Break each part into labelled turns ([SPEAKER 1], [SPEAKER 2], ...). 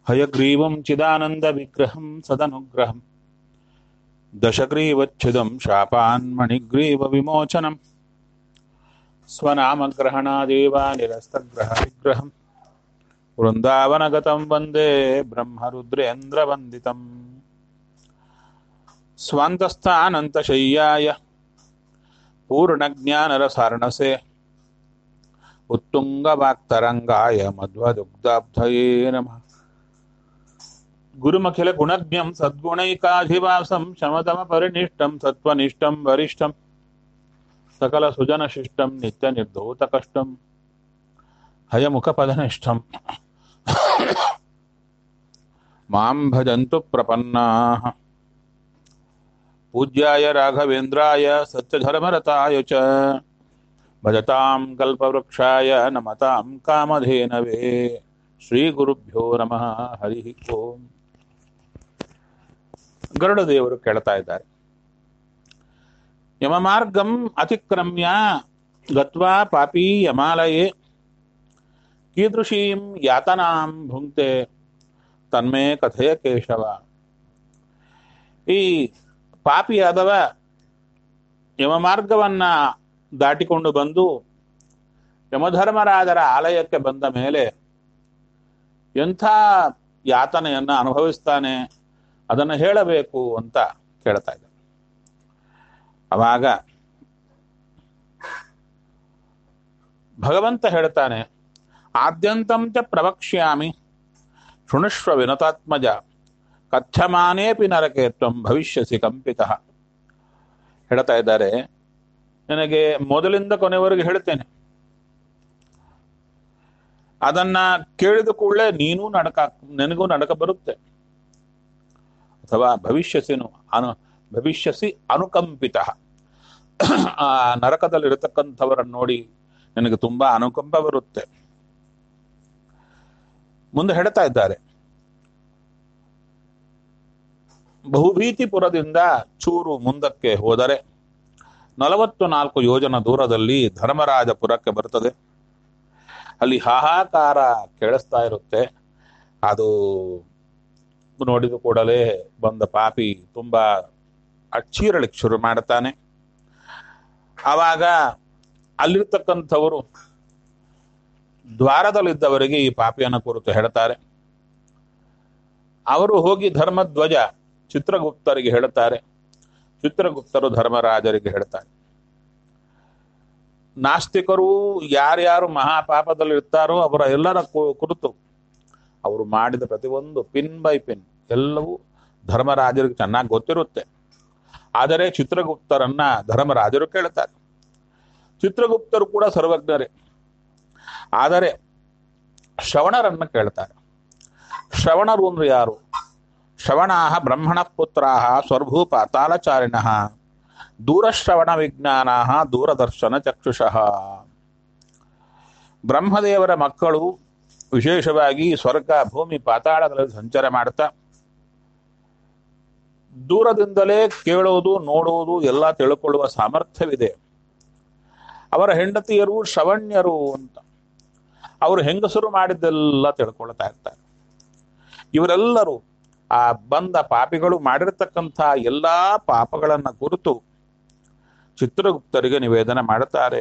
[SPEAKER 1] हयग्रीवं चिदानन्दविग्रहं सदनुग्रहम् दशग्रीवच्छिदं शापान्मणिग्रीवविमोचनम् स्वनामग्रहणादेव निरस्तग्रहविग्रहम् वृन्दावनगतं वन्दे ब्रह्मरुद्रेन्द्रवन्दितम् स्वान्तस्थानन्तशय्याय पूर्णज्ञानरसार्णसे उत्तुङ्गवाक्तरङ्गाय मध्वदुग्धाब्धये नमः गुरुमखिलगुणज्ञं सद्गुणैकाधिवासं शमतमपरिनिष्टं सत्त्वनिष्ठं वरिष्ठं सकलसुजनशिष्टं नित्यनिर्धूतकष्टं हयमुखपदनिष्ठं मां भजन्तु प्रपन्नाः पूज्याय राघवेन्द्राय सत्यधर्मरताय च भजतां कल्पवृक्षाय नमतां कामधेनवे ಶ್ರೀಗುರುಭ್ಯೋ ನಮಃ ಹರಿ ಓಂ ಗರುಡ ದೇವರು ಕೇಳ್ತಾ ಇದ್ದಾರೆ ಯಮಮಾರ್ಗಂ ಅತಿಕ್ರಮ್ಯ ಗತ್ವಾ ಪಾಪಿ ಯಮಾಲಯೇ ಕೀದೃಶೀಂ ಯಾತನಾಂ ಭುಂಕ್ತೆ ತನ್ಮೇ ಕಥೆಯ ಕೇಶವ ಈ ಪಾಪಿಯಾದವ ಯಮಮಾರ್ಗವನ್ನ ದಾಟಿಕೊಂಡು ಬಂದು ಯಮಧರ್ಮರಾಜರ ಆಲಯಕ್ಕೆ ಬಂದ ಮೇಲೆ ಎಂಥ ಯಾತನೆಯನ್ನ ಅನುಭವಿಸ್ತಾನೆ ಅದನ್ನು ಹೇಳಬೇಕು ಅಂತ ಕೇಳ್ತಾ ಇದ್ದ ಅವಾಗ ಭಗವಂತ ಹೇಳ್ತಾನೆ ಆದ್ಯಂತಂ ಚ ಪ್ರವಕ್ಷ್ಯಾಮಿ ಶೃಣುಷ್ವ ವಿನತಾತ್ಮಜ ಕಥ್ಯಮಾನೇಪಿ ನರಕೆ ತ್ವಂ ಭವಿಷ್ಯಸಿ ಕಂಪಿತ ಹೇಳ್ತಾ ಇದ್ದಾರೆ ನನಗೆ ಮೊದಲಿಂದ ಕೊನೆವರೆಗೆ ಹೇಳ್ತೇನೆ ಅದನ್ನ ಕೇಳಿದ ಕೂಡಲೇ ನೀನು ನಡಕ ನಿನಗೂ ನಡಕ ಬರುತ್ತೆ ಅಥವಾ ಭವಿಷ್ಯಸಿನು ಅನು ಭವಿಷ್ಯಸಿ ಅನುಕಂಪಿತ ಆ ನರಕದಲ್ಲಿರತಕ್ಕಂಥವರನ್ನು ನೋಡಿ ನಿನಗೆ ತುಂಬಾ ಅನುಕಂಪ ಬರುತ್ತೆ ಮುಂದೆ ಹೇಳ್ತಾ ಇದ್ದಾರೆ ಬಹುಭೀತಿಪುರದಿಂದ ಚೂರು ಮುಂದಕ್ಕೆ ಹೋದರೆ ನಲವತ್ತು ನಾಲ್ಕು ಯೋಜನ ದೂರದಲ್ಲಿ ಧರ್ಮರಾಜಪುರಕ್ಕೆ ಬರ್ತದೆ ಅಲ್ಲಿ ಹಾಹಾಕಾರ ಕೇಳಿಸ್ತಾ ಇರುತ್ತೆ ಅದು ನೋಡಿದ ಕೂಡಲೇ ಬಂದ ಪಾಪಿ ತುಂಬಾ ಅಚ್ಚೀರಳಿಕ್ ಶುರು ಮಾಡ್ತಾನೆ ಆವಾಗ ಅಲ್ಲಿರ್ತಕ್ಕಂಥವರು ದ್ವಾರದಲ್ಲಿದ್ದವರಿಗೆ ಈ ಪಾಪಿಯನ್ನು ಕುರಿತು ಹೇಳ್ತಾರೆ ಅವರು ಹೋಗಿ ಧರ್ಮಧ್ವಜ ಚಿತ್ರಗುಪ್ತರಿಗೆ ಹೇಳ್ತಾರೆ ಚಿತ್ರಗುಪ್ತರು ಧರ್ಮರಾಜರಿಗೆ ಹೇಳ್ತಾರೆ ನಾಸ್ತಿಕರು ಯಾರ್ಯಾರು ಮಹಾಪಾಪದಲ್ಲಿ ಇರ್ತಾರೋ ಅವರ ಎಲ್ಲರ ಕುರಿತು ಅವರು ಮಾಡಿದ ಪ್ರತಿಯೊಂದು ಪಿನ್ ಬೈ ಪಿನ್ ಎಲ್ಲವೂ ಧರ್ಮರಾಜರಿಗೆ ಚೆನ್ನಾಗಿ ಗೊತ್ತಿರುತ್ತೆ ಆದರೆ ಚಿತ್ರಗುಪ್ತರನ್ನ ಧರ್ಮರಾಜರು ಕೇಳ್ತಾರೆ ಚಿತ್ರಗುಪ್ತರು ಕೂಡ ಸರ್ವಜ್ಞರೇ ಆದರೆ ಶ್ರವಣರನ್ನ ಕೇಳ್ತಾರೆ ಶ್ರವಣರು ಅಂದ್ರೆ ಯಾರು ಶ್ರವಣಾಹ ಬ್ರಹ್ಮಣ ಪುತ್ರಾಹ ಸ್ವರ್ಭೂ ಪಾತಾಳಚಾರಿಣ ದೂರಶ್ರವಣ ವಿಜ್ಞಾನ ದೂರದರ್ಶನ ಚಕ್ಷುಷಃ ಬ್ರಹ್ಮದೇವರ ಮಕ್ಕಳು ವಿಶೇಷವಾಗಿ ಸ್ವರ್ಗ ಭೂಮಿ ಪಾತಾಳಗಳಲ್ಲಿ ಸಂಚಾರ ಮಾಡ್ತಾ ದೂರದಿಂದಲೇ ಕೇಳೋದು ನೋಡುವುದು ಎಲ್ಲ ತಿಳ್ಕೊಳ್ಳುವ ಸಾಮರ್ಥ್ಯವಿದೆ ಅವರ ಹೆಂಡತಿಯರು ಶ್ರವಣ್ಯರು ಅಂತ ಅವರು ಹೆಂಗಸರು ಮಾಡಿದ್ದೆಲ್ಲ ತಿಳ್ಕೊಳ್ತಾ ಇರ್ತಾರೆ ಇವರೆಲ್ಲರೂ ಆ ಬಂದ ಪಾಪಿಗಳು ಮಾಡಿರ್ತಕ್ಕಂಥ ಎಲ್ಲಾ ಪಾಪಗಳನ್ನ ಕುರಿತು ಚಿತ್ರಗುಪ್ತರಿಗೆ ನಿವೇದನೆ ಮಾಡುತ್ತಾರೆ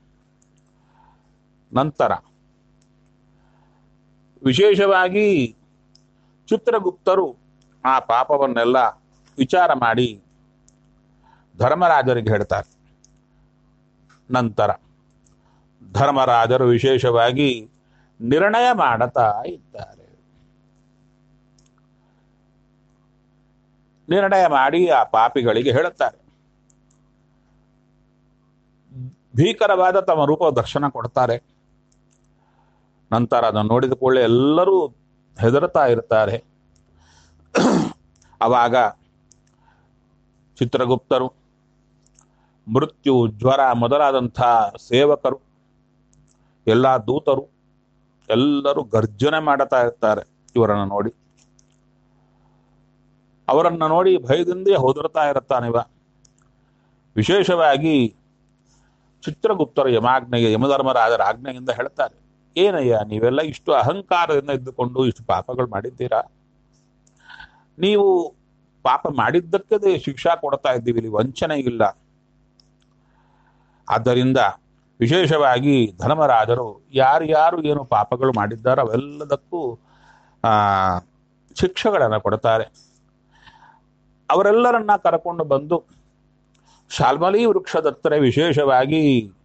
[SPEAKER 1] ನಂತರ ವಿಶೇಷವಾಗಿ ಚಿತ್ರಗುಪ್ತರು ಆ ಪಾಪವನ್ನೆಲ್ಲ ವಿಚಾರ ಮಾಡಿ ಧರ್ಮರಾಜರಿಗೆ ಹೇಳ್ತಾರೆ ನಂತರ ಧರ್ಮರಾಜರು ವಿಶೇಷವಾಗಿ ನಿರ್ಣಯ ಮಾಡುತ್ತಾ ಇದ್ದಾರೆ ನಿರ್ಣಯ ಮಾಡಿ ಆ ಪಾಪಿಗಳಿಗೆ ಹೇಳುತ್ತಾರೆ ಭೀಕರವಾದ ತಮ್ಮ ರೂಪ ದರ್ಶನ ಕೊಡ್ತಾರೆ ನಂತರ ಅದನ್ನು ನೋಡಿದ ಕೂಡಲೇ ಎಲ್ಲರೂ ಹೆದರ್ತಾ ಇರ್ತಾರೆ ಅವಾಗ ಚಿತ್ರಗುಪ್ತರು ಮೃತ್ಯು ಜ್ವರ ಮೊದಲಾದಂಥ ಸೇವಕರು ಎಲ್ಲ ದೂತರು ಎಲ್ಲರೂ ಗರ್ಜನೆ ಮಾಡುತ್ತಾ ಇರ್ತಾರೆ ಇವರನ್ನು ನೋಡಿ ಅವರನ್ನು ನೋಡಿ ಭಯದಿಂದ ಹೋದರ್ತಾ ಇರುತ್ತಾನಿವ ವಿಶೇಷವಾಗಿ ಚಿತ್ರಗುಪ್ತರು ಯಮಾಜ್ಞೆಗೆ ಯಮಧರ್ಮರಾಜರ ಆಜ್ಞೆಯಿಂದ ಹೇಳ್ತಾರೆ ಏನಯ್ಯ ನೀವೆಲ್ಲ ಇಷ್ಟು ಅಹಂಕಾರದಿಂದ ಇದ್ದುಕೊಂಡು ಇಷ್ಟು ಪಾಪಗಳು ಮಾಡಿದ್ದೀರಾ ನೀವು ಪಾಪ ಮಾಡಿದ್ದಕ್ಕೆ ಶಿಕ್ಷಾ ಕೊಡ್ತಾ ಇದ್ದೀವಿ ಇಲ್ಲಿ ವಂಚನೆ ಇಲ್ಲ ಆದ್ದರಿಂದ ವಿಶೇಷವಾಗಿ ಧರ್ಮರಾಜರು ಯಾರ್ಯಾರು ಏನು ಪಾಪಗಳು ಮಾಡಿದ್ದಾರೋ ಅವೆಲ್ಲದಕ್ಕೂ ಆ ಶಿಕ್ಷೆಗಳನ್ನು ಕೊಡ್ತಾರೆ ಅವರೆಲ್ಲರನ್ನ ಕರ್ಕೊಂಡು ಬಂದು ಶಾಲ್ಮಲಿ ವೃಕ್ಷದತ್ತರೆ ವಿಶೇಷವಾಗಿ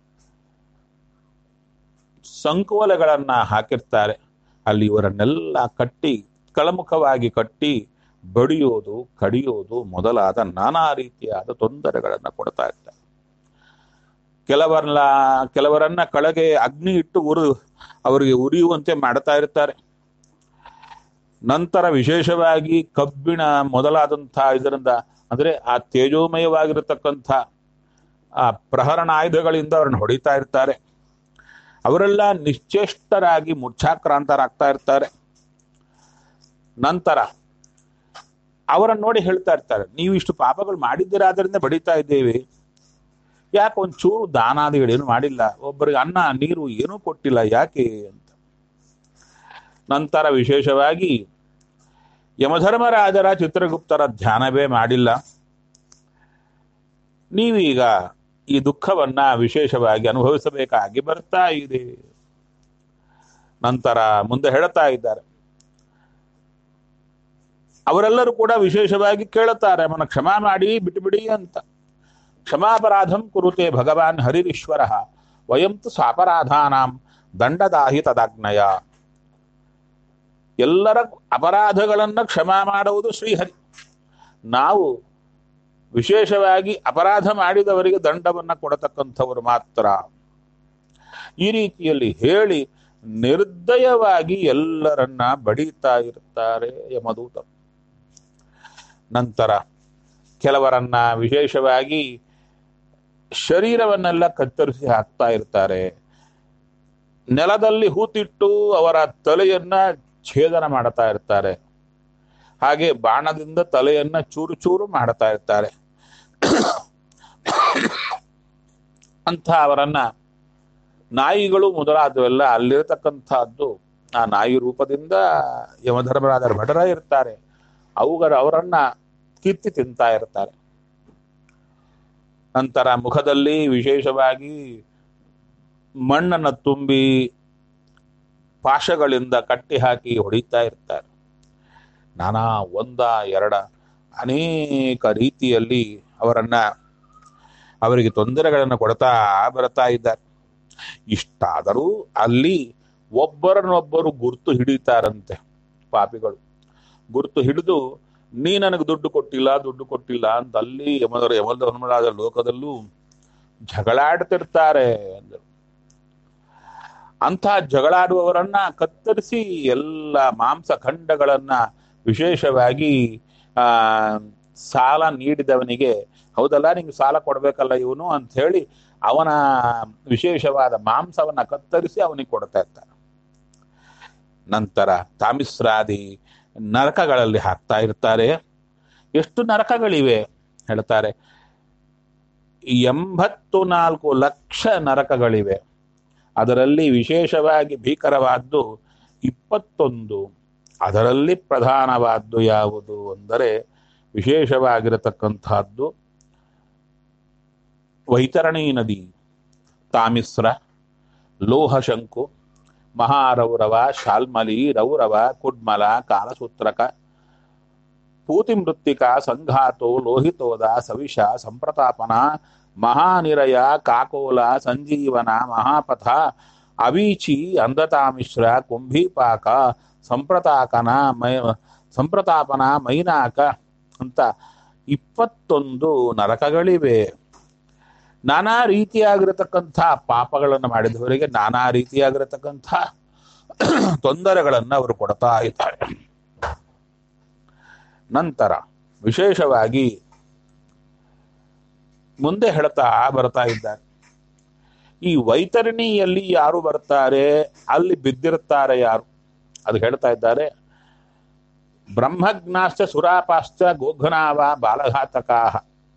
[SPEAKER 1] ಸಂಕೋಲೆಗಳನ್ನ ಹಾಕಿರ್ತಾರೆ ಅಲ್ಲಿ ಇವರನ್ನೆಲ್ಲ ಕಟ್ಟಿ ಕಳಮುಖವಾಗಿ ಕಟ್ಟಿ ಬಡಿಯೋದು ಕಡಿಯೋದು ಮೊದಲಾದ ನಾನಾ ರೀತಿಯಾದ ತೊಂದರೆಗಳನ್ನು ಕೊಡ್ತಾ ಇರ್ತಾರೆ ಕೆಲವರನ್ನ ಕೆಲವರನ್ನ ಕೆಳಗೆ ಅಗ್ನಿ ಇಟ್ಟು ಉರು ಅವರಿಗೆ ಉರಿಯುವಂತೆ ಮಾಡ್ತಾ ಇರ್ತಾರೆ ನಂತರ ವಿಶೇಷವಾಗಿ ಕಬ್ಬಿಣ ಮೊದಲಾದಂಥ ಇದರಿಂದ ಅಂದ್ರೆ ಆ ತೇಜೋಮಯವಾಗಿರತಕ್ಕಂಥ ಆ ಪ್ರಹರಣ ಆಯುಧಗಳಿಂದ ಅವ್ರನ್ನ ಹೊಡಿತಾ ಇರ್ತಾರೆ ಅವರೆಲ್ಲ ನಿಶ್ಚೇಷ್ಟರಾಗಿ ಮೂರ್ಛಾಕ್ರಾಂತರಾಗ್ತಾ ಇರ್ತಾರೆ ನಂತರ ಅವರನ್ನು ನೋಡಿ ಹೇಳ್ತಾ ಇರ್ತಾರೆ ನೀವು ಇಷ್ಟು ಪಾಪಗಳು ಮಾಡಿದ್ದೀರಾದ್ರಿಂದ ಬಡಿತಾ ಇದ್ದೇವೆ ಯಾಕೆ ಒಂಚೂರು ದಾನಾದಿಗಳೇನು ಮಾಡಿಲ್ಲ ಒಬ್ಬರಿಗೆ ಅನ್ನ ನೀರು ಏನೂ ಕೊಟ್ಟಿಲ್ಲ ಯಾಕೆ ಅಂತ ನಂತರ ವಿಶೇಷವಾಗಿ ಯಮಧರ್ಮರಾಜರ ಚಿತ್ರಗುಪ್ತರ ಧ್ಯಾನವೇ ಮಾಡಿಲ್ಲ ನೀವೀಗ ಈ ದುಃಖವನ್ನ ವಿಶೇಷವಾಗಿ ಅನುಭವಿಸಬೇಕಾಗಿ ಬರ್ತಾ ಇದೆ ನಂತರ ಮುಂದೆ ಹೇಳ್ತಾ ಇದ್ದಾರೆ ಅವರೆಲ್ಲರೂ ಕೂಡ ವಿಶೇಷವಾಗಿ ಕೇಳುತ್ತಾರೆ ಅವನ ಕ್ಷಮಾ ಮಾಡಿ ಬಿಟ್ಟುಬಿಡಿ ಅಂತ ಕ್ಷಮಾಪರಾಧಂ ಕುರುತೆ ಭಗವಾನ್ ಹರಿರೀಶ್ವರ ವಯಂತು ಸಾಪರಾಧಾನಾಂ ದಂಡದಾಹಿ ತದಾಜ್ಞಯ ಎಲ್ಲರ ಅಪರಾಧಗಳನ್ನ ಕ್ಷಮಾ ಮಾಡುವುದು ಶ್ರೀಹರಿ ನಾವು ವಿಶೇಷವಾಗಿ ಅಪರಾಧ ಮಾಡಿದವರಿಗೆ ದಂಡವನ್ನ ಕೊಡತಕ್ಕಂಥವರು ಮಾತ್ರ ಈ ರೀತಿಯಲ್ಲಿ ಹೇಳಿ ನಿರ್ದಯವಾಗಿ ಎಲ್ಲರನ್ನ ಬಡಿತಾ ಇರ್ತಾರೆ ಯಮದೂತರು ನಂತರ ಕೆಲವರನ್ನ ವಿಶೇಷವಾಗಿ ಶರೀರವನ್ನೆಲ್ಲ ಕತ್ತರಿಸಿ ಹಾಕ್ತಾ ಇರ್ತಾರೆ ನೆಲದಲ್ಲಿ ಹೂತಿಟ್ಟು ಅವರ ತಲೆಯನ್ನ ಛೇದನ ಮಾಡ್ತಾ ಇರ್ತಾರೆ ಹಾಗೆ ಬಾಣದಿಂದ ತಲೆಯನ್ನ ಚೂರು ಚೂರು ಮಾಡ್ತಾ ಇರ್ತಾರೆ ಅಂತ ಅವರನ್ನ ನಾಯಿಗಳು ಮೊದಲಾದವೆಲ್ಲ ಅಲ್ಲಿರತಕ್ಕಂಥದ್ದು ಆ ನಾಯಿ ರೂಪದಿಂದ ಯಮಧರ್ಮರಾಜರ ಭಟರ ಇರ್ತಾರೆ ಅವುಗಳ ಅವರನ್ನ ಕಿತ್ತಿ ತಿಂತಾ ಇರ್ತಾರೆ ನಂತರ ಮುಖದಲ್ಲಿ ವಿಶೇಷವಾಗಿ ಮಣ್ಣನ್ನು ತುಂಬಿ ಪಾಶಗಳಿಂದ ಕಟ್ಟಿ ಹಾಕಿ ಹೊಡಿತಾ ಇರ್ತಾರೆ ನಾನಾ ಒಂದ ಎರಡ ಅನೇಕ ರೀತಿಯಲ್ಲಿ ಅವರನ್ನ ಅವರಿಗೆ ತೊಂದರೆಗಳನ್ನು ಕೊಡ್ತಾ ಬರ್ತಾ ಇದ್ದಾರೆ ಇಷ್ಟಾದರೂ ಅಲ್ಲಿ ಒಬ್ಬರನ್ನೊಬ್ಬರು ಗುರ್ತು ಹಿಡಿತಾರಂತೆ ಪಾಪಿಗಳು ಗುರ್ತು ಹಿಡಿದು ನೀ ನನಗೆ ದುಡ್ಡು ಕೊಟ್ಟಿಲ್ಲ ದುಡ್ಡು ಕೊಟ್ಟಿಲ್ಲ ಅಂತ ಅಲ್ಲಿ ಯಮದರ ಯಮಧರ್ಮರಾಜ ಲೋಕದಲ್ಲೂ ಜಗಳಾಡ್ತಿರ್ತಾರೆ ಅಂದರು ಅಂಥ ಜಗಳಾಡುವವರನ್ನ ಕತ್ತರಿಸಿ ಎಲ್ಲ ಮಾಂಸ ಖಂಡಗಳನ್ನ ವಿಶೇಷವಾಗಿ ಆ ಸಾಲ ನೀಡಿದವನಿಗೆ ಹೌದಲ್ಲ ನಿಂಗೆ ಸಾಲ ಕೊಡ್ಬೇಕಲ್ಲ ಇವನು ಅಂತ ಹೇಳಿ ಅವನ ವಿಶೇಷವಾದ ಮಾಂಸವನ್ನ ಕತ್ತರಿಸಿ ಅವನಿಗೆ ಕೊಡ್ತಾ ಇರ್ತಾರೆ ನಂತರ ತಾಮಿಸ್ರಾದಿ ನರಕಗಳಲ್ಲಿ ಹಾಕ್ತಾ ಇರ್ತಾರೆ ಎಷ್ಟು ನರಕಗಳಿವೆ ಹೇಳ್ತಾರೆ ಎಂಬತ್ತು ನಾಲ್ಕು ಲಕ್ಷ ನರಕಗಳಿವೆ ಅದರಲ್ಲಿ ವಿಶೇಷವಾಗಿ ಭೀಕರವಾದ್ದು ಇಪ್ಪತ್ತೊಂದು ಅದರಲ್ಲಿ ಪ್ರಧಾನವಾದ್ದು ಯಾವುದು ಅಂದರೆ ವಿಶೇಷವಾಗಿರತಕ್ಕಂಥದ್ದು ವೈತರಣಿ ನದಿ ತಾಮಿಸ್ರ ಲೋಹಶಂಕು ಮಹಾರೌರವ ಶಾಲ್ಮಲಿ ರೌರವ ಕುಡ್ಮಲ ಕಾಲಸೂತ್ರಕ ಪೂತಿಮೃತ್ತಿಕ ಸಂಘಾತೋ ಲೋಹಿತೋದ ಸವಿಷ ಸಂಪ್ರತಾಪನ ಮಹಾನಿರಯ ಕಾಕೋಲ ಸಂಜೀವನ ಮಹಾಪಥ ಅವೀಚಿ ಅಂಧತಾಮಿಶ್ರ ಕುಂಭೀಪಾಕ ಸಂಪ್ರತಾಕನ ಮೈ ಸಂಪ್ರತಾಪನ ಮೈನಾಕ ಅಂತ ಇಪ್ಪತ್ತೊಂದು ನರಕಗಳಿವೆ ನಾನಾ ರೀತಿಯಾಗಿರತಕ್ಕಂಥ ಪಾಪಗಳನ್ನು ಮಾಡಿದವರಿಗೆ ನಾನಾ ರೀತಿಯಾಗಿರತಕ್ಕಂಥ ತೊಂದರೆಗಳನ್ನು ಅವರು ಕೊಡ್ತಾ ಇದ್ದಾರೆ ನಂತರ ವಿಶೇಷವಾಗಿ ಮುಂದೆ ಹೇಳ್ತಾ ಬರ್ತಾ ಇದ್ದಾರೆ ಈ ವೈತರಣಿಯಲ್ಲಿ ಯಾರು ಬರ್ತಾರೆ ಅಲ್ಲಿ ಬಿದ್ದಿರ್ತಾರೆ ಯಾರು ಅದು ಹೇಳ್ತಾ ಇದ್ದಾರೆ ಬ್ರಹ್ಮಜ್ಞಾಶ್ಚ ಸುರಾಪಾಶ್ಚ ಗೋಘನಾವ ಬಾಲಘಾತಕಾ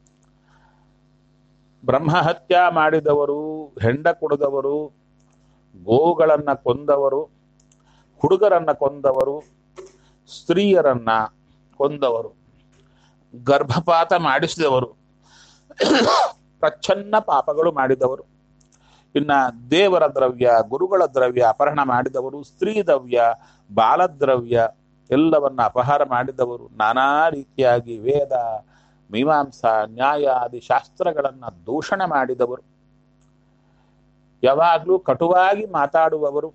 [SPEAKER 1] ಬ್ರಹ್ಮಹತ್ಯ ಮಾಡಿದವರು ಹೆಂಡ ಕುಡಿದವರು ಗೋಗಳನ್ನ ಕೊಂದವರು ಹುಡುಗರನ್ನ ಕೊಂದವರು ಸ್ತ್ರೀಯರನ್ನ ಕೊಂದವರು ಗರ್ಭಪಾತ ಮಾಡಿಸಿದವರು ಪ್ರಚ್ಛನ್ನ ಪಾಪಗಳು ಮಾಡಿದವರು ಇನ್ನ ದೇವರ ದ್ರವ್ಯ ಗುರುಗಳ ದ್ರವ್ಯ ಅಪಹರಣ ಮಾಡಿದವರು ಸ್ತ್ರೀ ದ್ರವ್ಯ ಬಾಲದ್ರವ್ಯ ಎಲ್ಲವನ್ನ ಅಪಹಾರ ಮಾಡಿದವರು ನಾನಾ ರೀತಿಯಾಗಿ ವೇದ ಮೀಮಾಂಸಾ ನ್ಯಾಯ ಆದಿ ಶಾಸ್ತ್ರಗಳನ್ನ ದೂಷಣೆ ಮಾಡಿದವರು ಯಾವಾಗಲೂ ಕಟುವಾಗಿ ಮಾತಾಡುವವರು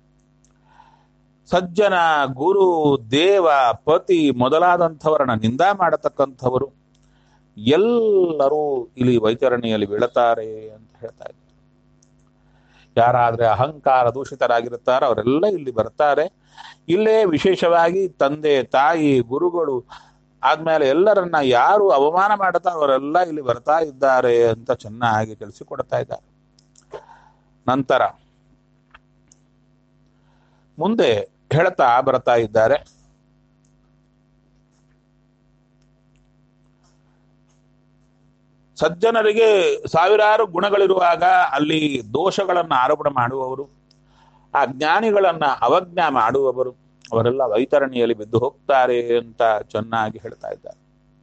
[SPEAKER 1] ಸಜ್ಜನ ಗುರು ದೇವ ಪತಿ ಮೊದಲಾದಂಥವರನ್ನ ನಿಂದ ಮಾಡತಕ್ಕಂಥವರು ಎಲ್ಲರೂ ಇಲ್ಲಿ ವೈತರಣಿಯಲ್ಲಿ ಬೀಳುತ್ತಾರೆ ಅಂತ ಹೇಳ್ತಾ ಇದ್ದಾರೆ ಯಾರಾದ್ರೆ ಅಹಂಕಾರ ದೂಷಿತರಾಗಿರುತ್ತಾರೋ ಅವರೆಲ್ಲ ಇಲ್ಲಿ ಬರ್ತಾರೆ ಇಲ್ಲೇ ವಿಶೇಷವಾಗಿ ತಂದೆ ತಾಯಿ ಗುರುಗಳು ಆದ್ಮೇಲೆ ಎಲ್ಲರನ್ನ ಯಾರು ಅವಮಾನ ಮಾಡುತ್ತಾರೋ ಅವರೆಲ್ಲ ಇಲ್ಲಿ ಬರ್ತಾ ಇದ್ದಾರೆ ಅಂತ ಚೆನ್ನಾಗಿ ತಿಳಿಸಿಕೊಡ್ತಾ ಇದ್ದಾರೆ ನಂತರ ಮುಂದೆ ಹೇಳ್ತಾ ಬರ್ತಾ ಇದ್ದಾರೆ ಸಜ್ಜನರಿಗೆ ಸಾವಿರಾರು ಗುಣಗಳಿರುವಾಗ ಅಲ್ಲಿ ದೋಷಗಳನ್ನು ಆರೋಪಣೆ ಮಾಡುವವರು ಆ ಜ್ಞಾನಿಗಳನ್ನ ಅವಜ್ಞಾ ಮಾಡುವವರು ಅವರೆಲ್ಲ ವೈತರಣಿಯಲ್ಲಿ ಬಿದ್ದು ಹೋಗ್ತಾರೆ ಅಂತ ಚೆನ್ನಾಗಿ ಹೇಳ್ತಾ ಇದ್ದಾರೆ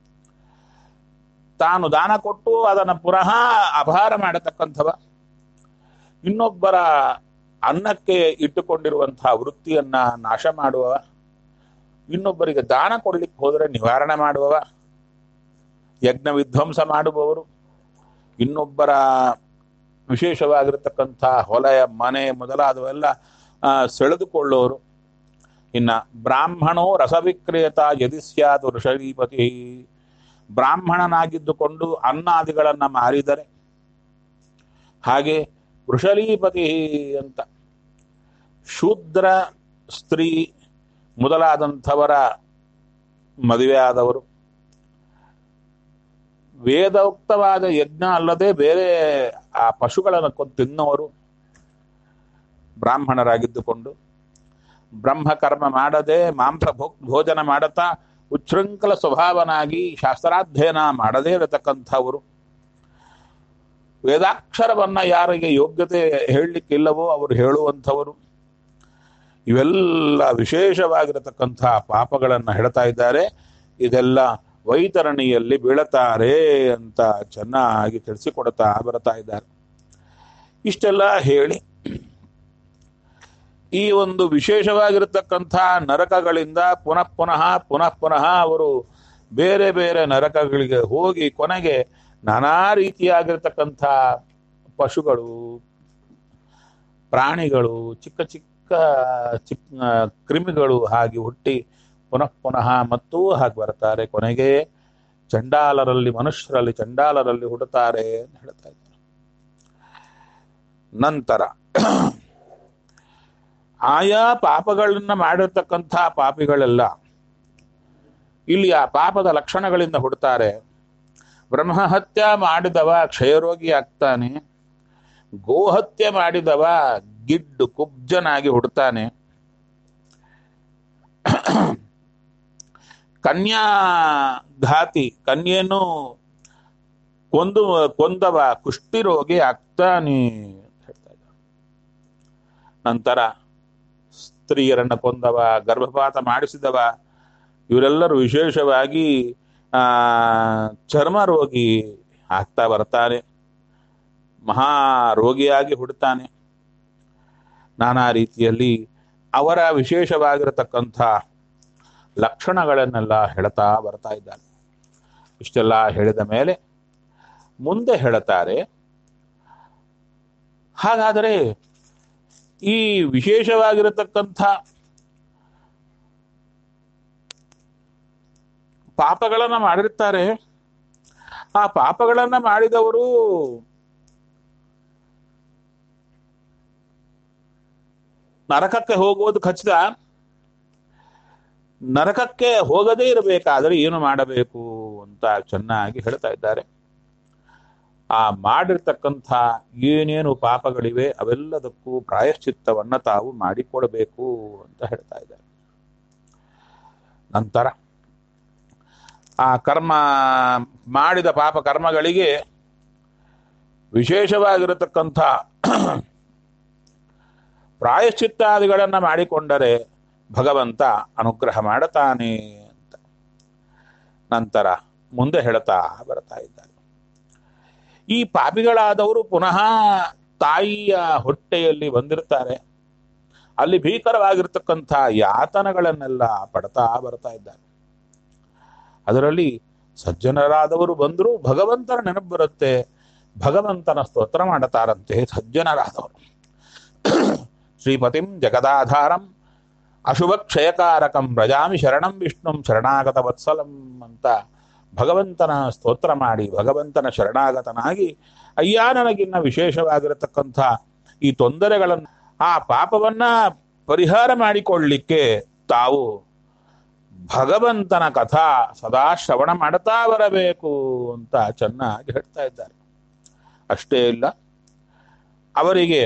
[SPEAKER 1] ತಾನು ದಾನ ಕೊಟ್ಟು ಅದನ್ನು ಪುನಃ ಅಪಹಾರ ಮಾಡತಕ್ಕಂಥವ ಇನ್ನೊಬ್ಬರ ಅನ್ನಕ್ಕೆ ಇಟ್ಟುಕೊಂಡಿರುವಂತಹ ವೃತ್ತಿಯನ್ನ ನಾಶ ಮಾಡುವವ ಇನ್ನೊಬ್ಬರಿಗೆ ದಾನ ಕೊಡ್ಲಿಕ್ಕೆ ಹೋದರೆ ನಿವಾರಣೆ ಮಾಡುವವ ಯಜ್ಞ ವಿಧ್ವಂಸ ಮಾಡುವವರು ಇನ್ನೊಬ್ಬರ ವಿಶೇಷವಾಗಿರತಕ್ಕಂಥ ಹೊಲೆಯ ಮನೆ ಮೊದಲಾದವೆಲ್ಲ ಆ, ಸೆಳೆದುಕೊಳ್ಳೋರು ಇನ್ನ ಬ್ರಾಹ್ಮಣೋ ರಸವಿಕ್ರೇತ ಯದಿ ಸ್ಯಾತ್ ಋಷಭೀಪತಿ ಬ್ರಾಹ್ಮಣನಾಗಿದ್ದುಕೊಂಡು ಅನ್ನಾದಿಗಳನ್ನ ಮಾರಿದರೆ ಹಾಗೆ ವೃಷಲೀಪತಿ ಅಂತ ಶೂದ್ರ ಸ್ತ್ರೀ ಮೊದಲಾದಂಥವರ ಮದುವೆ ಆದವರು ವೇದೋಕ್ತವಾದ ಯಜ್ಞ ಅಲ್ಲದೆ ಬೇರೆ ಆ ಪಶುಗಳನ್ನು ಕೊಂದು ತಿನ್ನೋರು ಬ್ರಾಹ್ಮಣರಾಗಿದ್ದುಕೊಂಡು ಬ್ರಹ್ಮಕರ್ಮ ಮಾಡದೆ ಮಾಂಸ ಭೋ- ಭೋಜನ ಮಾಡುತ್ತಾ ಉಚ್ಛೃಂಖಲ ಸ್ವಭಾವನಾಗಿ ಶಾಸ್ತ್ರಾಧ್ಯಯನ ಮಾಡದೇ ಇರತಕ್ಕಂಥವರು ವೇದಾಕ್ಷರವನ್ನ ಯಾರಿಗೆ ಯೋಗ್ಯತೆ ಹೇಳಲಿಕ್ಕಿಲ್ಲವೋ ಅವರು ಹೇಳುವಂಥವರು ಇವೆಲ್ಲ ವಿಶೇಷವಾಗಿರತಕ್ಕಂಥ ಪಾಪಗಳನ್ನು ಹೇಳ್ತಾ ಇದ್ದಾರೆ ಇದೆಲ್ಲ ವೈತರಣಿಯಲ್ಲಿ ಬೀಳುತ್ತಾರೆ ಅಂತ ಚೆನ್ನಾಗಿ ತಿಳಿಸಿಕೊಡ್ತಾ ಬರ್ತಾ ಇದ್ದಾರೆ ಇಷ್ಟೆಲ್ಲ ಹೇಳಿ ಈ ಒಂದು ವಿಶೇಷವಾಗಿರತಕ್ಕಂಥ ನರಕಗಳಿಂದ ಪುನಃ ಪುನಃ ಪುನಃ ಪುನಃ ಅವರು ಬೇರೆ ಬೇರೆ ನರಕಗಳಿಗೆ ಹೋಗಿ ಕೊನೆಗೆ ನಾನಾ ರೀತಿಯಾಗಿರ್ತಕ್ಕಂಥ ಪಶುಗಳು ಪ್ರಾಣಿಗಳು ಚಿಕ್ಕ ಚಿಕ್ಕ ಚಿಕ್ಕ ಕ್ರಿಮಿಗಳು ಹಾಗೆ ಹುಟ್ಟಿ ಪುನಃ ಪುನಃ ಮತ್ತೂ ಹಾಗೆ ಬರ್ತಾರೆ ಕೊನೆಗೆ ಚಂಡಾಲರಲ್ಲಿ ಮನುಷ್ಯರಲ್ಲಿ ಚಂಡಾಲರಲ್ಲಿ ಹುಡುತ್ತಾರೆ ಅಂತ ಹೇಳ್ತಾ ಇದ್ದಾರೆ ನಂತರ ಆಯಾ ಪಾಪಗಳನ್ನ ಮಾಡಿರ್ತಕ್ಕಂಥ ಪಾಪಿಗಳೆಲ್ಲ ಇಲ್ಲಿ ಆ ಪಾಪದ ಲಕ್ಷಣಗಳಿಂದ ಹುಡ್ತಾರೆ ಬ್ರಹ್ಮಹತ್ಯ ಮಾಡಿದವ ಕ್ಷಯರೋಗಿ ಆಗ್ತಾನೆ ಗೋಹತ್ಯೆ ಮಾಡಿದವ ಗಿಡ್ಡು ಕುಬ್ಜನಾಗಿ ಹುಡ್ತಾನೆ ಕನ್ಯಾಘಾತಿ ಕನ್ಯೆಯನ್ನು ಕೊಂದು ಕೊಂದವ ಕುಷ್ಠಿರೋಗಿ ಆಗ್ತಾನೆ ಅಂತ ಹೇಳ್ತಾ ಇದ್ದಾರೆ ನಂತರ ಸ್ತ್ರೀಯರನ್ನ ಕೊಂದವ ಗರ್ಭಪಾತ ಮಾಡಿಸಿದವ ಇವರೆಲ್ಲರೂ ವಿಶೇಷವಾಗಿ ಆ ಚರ್ಮ ರೋಗಿ ಆಗ್ತಾ ಬರ್ತಾನೆ ಮಹಾ ರೋಗಿಯಾಗಿ ಹುಡ್ತಾನೆ ನಾನಾ ರೀತಿಯಲ್ಲಿ ಅವರ ವಿಶೇಷವಾಗಿರತಕ್ಕಂಥ ಲಕ್ಷಣಗಳನ್ನೆಲ್ಲ ಹೇಳ್ತಾ ಬರ್ತಾ ಇದ್ದಾನೆ ಇಷ್ಟೆಲ್ಲ ಹೇಳಿದ ಮೇಲೆ ಮುಂದೆ ಹೇಳುತ್ತಾರೆ ಹಾಗಾದರೆ ಈ ವಿಶೇಷವಾಗಿರತಕ್ಕಂಥ ಪಾಪಗಳನ್ನ ಮಾಡಿರ್ತಾರೆ ಆ ಪಾಪಗಳನ್ನ ಮಾಡಿದವರು ನರಕಕ್ಕೆ ಹೋಗುವುದು ಖಚಿತ ನರಕಕ್ಕೆ ಹೋಗದೇ ಇರಬೇಕಾದ್ರೆ ಏನು ಮಾಡಬೇಕು ಅಂತ ಚೆನ್ನಾಗಿ ಹೇಳ್ತಾ ಇದ್ದಾರೆ ಆ ಮಾಡಿರ್ತಕ್ಕಂಥ ಏನೇನು ಪಾಪಗಳಿವೆ ಅವೆಲ್ಲದಕ್ಕೂ ಪ್ರಾಯಶ್ಚಿತ್ತವನ್ನ ತಾವು ಮಾಡಿಕೊಡಬೇಕು ಅಂತ ಹೇಳ್ತಾ ಇದ್ದಾರೆ ನಂತರ ಆ ಕರ್ಮ ಮಾಡಿದ ಪಾಪ ಕರ್ಮಗಳಿಗೆ ವಿಶೇಷವಾಗಿರತಕ್ಕಂಥ ಪ್ರಾಯಶ್ಚಿತ್ತಾದಿಗಳನ್ನ ಮಾಡಿಕೊಂಡರೆ ಭಗವಂತ ಅನುಗ್ರಹ ಮಾಡುತ್ತಾನೆ ಅಂತ ನಂತರ ಮುಂದೆ ಹೇಳ್ತಾ ಬರ್ತಾ ಇದ್ದಾರೆ ಈ ಪಾಪಿಗಳಾದವರು ಪುನಃ ತಾಯಿಯ ಹೊಟ್ಟೆಯಲ್ಲಿ ಬಂದಿರ್ತಾರೆ ಅಲ್ಲಿ ಭೀಕರವಾಗಿರ್ತಕ್ಕಂಥ ಯಾತನಗಳನ್ನೆಲ್ಲ ಪಡ್ತಾ ಬರ್ತಾ ಇದ್ದಾರೆ ಅದರಲ್ಲಿ ಸಜ್ಜನರಾದವರು ಬಂದರೂ ಭಗವಂತನ ನೆನಪು ಬರುತ್ತೆ ಭಗವಂತನ ಸ್ತೋತ್ರ ಮಾಡುತ್ತಾರಂತೆ ಸಜ್ಜನರಾದವರು ಶ್ರೀಪತಿಂ ಜಗದಾಧಾರಂ ಅಶುಭ ಕ್ಷಯಕಾರಕಂ ವ್ರಜಾಮಿ ಶರಣಂ ವಿಷ್ಣುಂ ಶರಣಾಗತ ವತ್ಸಲಂ ಅಂತ ಭಗವಂತನ ಸ್ತೋತ್ರ ಮಾಡಿ ಭಗವಂತನ ಶರಣಾಗತನಾಗಿ ಅಯ್ಯ ನನಗಿನ್ನ ವಿಶೇಷವಾಗಿರತಕ್ಕಂಥ ಈ ತೊಂದರೆಗಳನ್ನು ಆ ಪಾಪವನ್ನ ಪರಿಹಾರ ಮಾಡಿಕೊಳ್ಳಿಕ್ಕೆ ತಾವು ಭಗವಂತನ ಕಥಾ ಸದಾ ಶ್ರವಣ ಮಾಡ್ತಾ ಬರಬೇಕು ಅಂತ ಚೆನ್ನಾಗಿ ಹೇಳ್ತಾ ಇದ್ದಾರೆ ಅಷ್ಟೇ ಇಲ್ಲ ಅವರಿಗೆ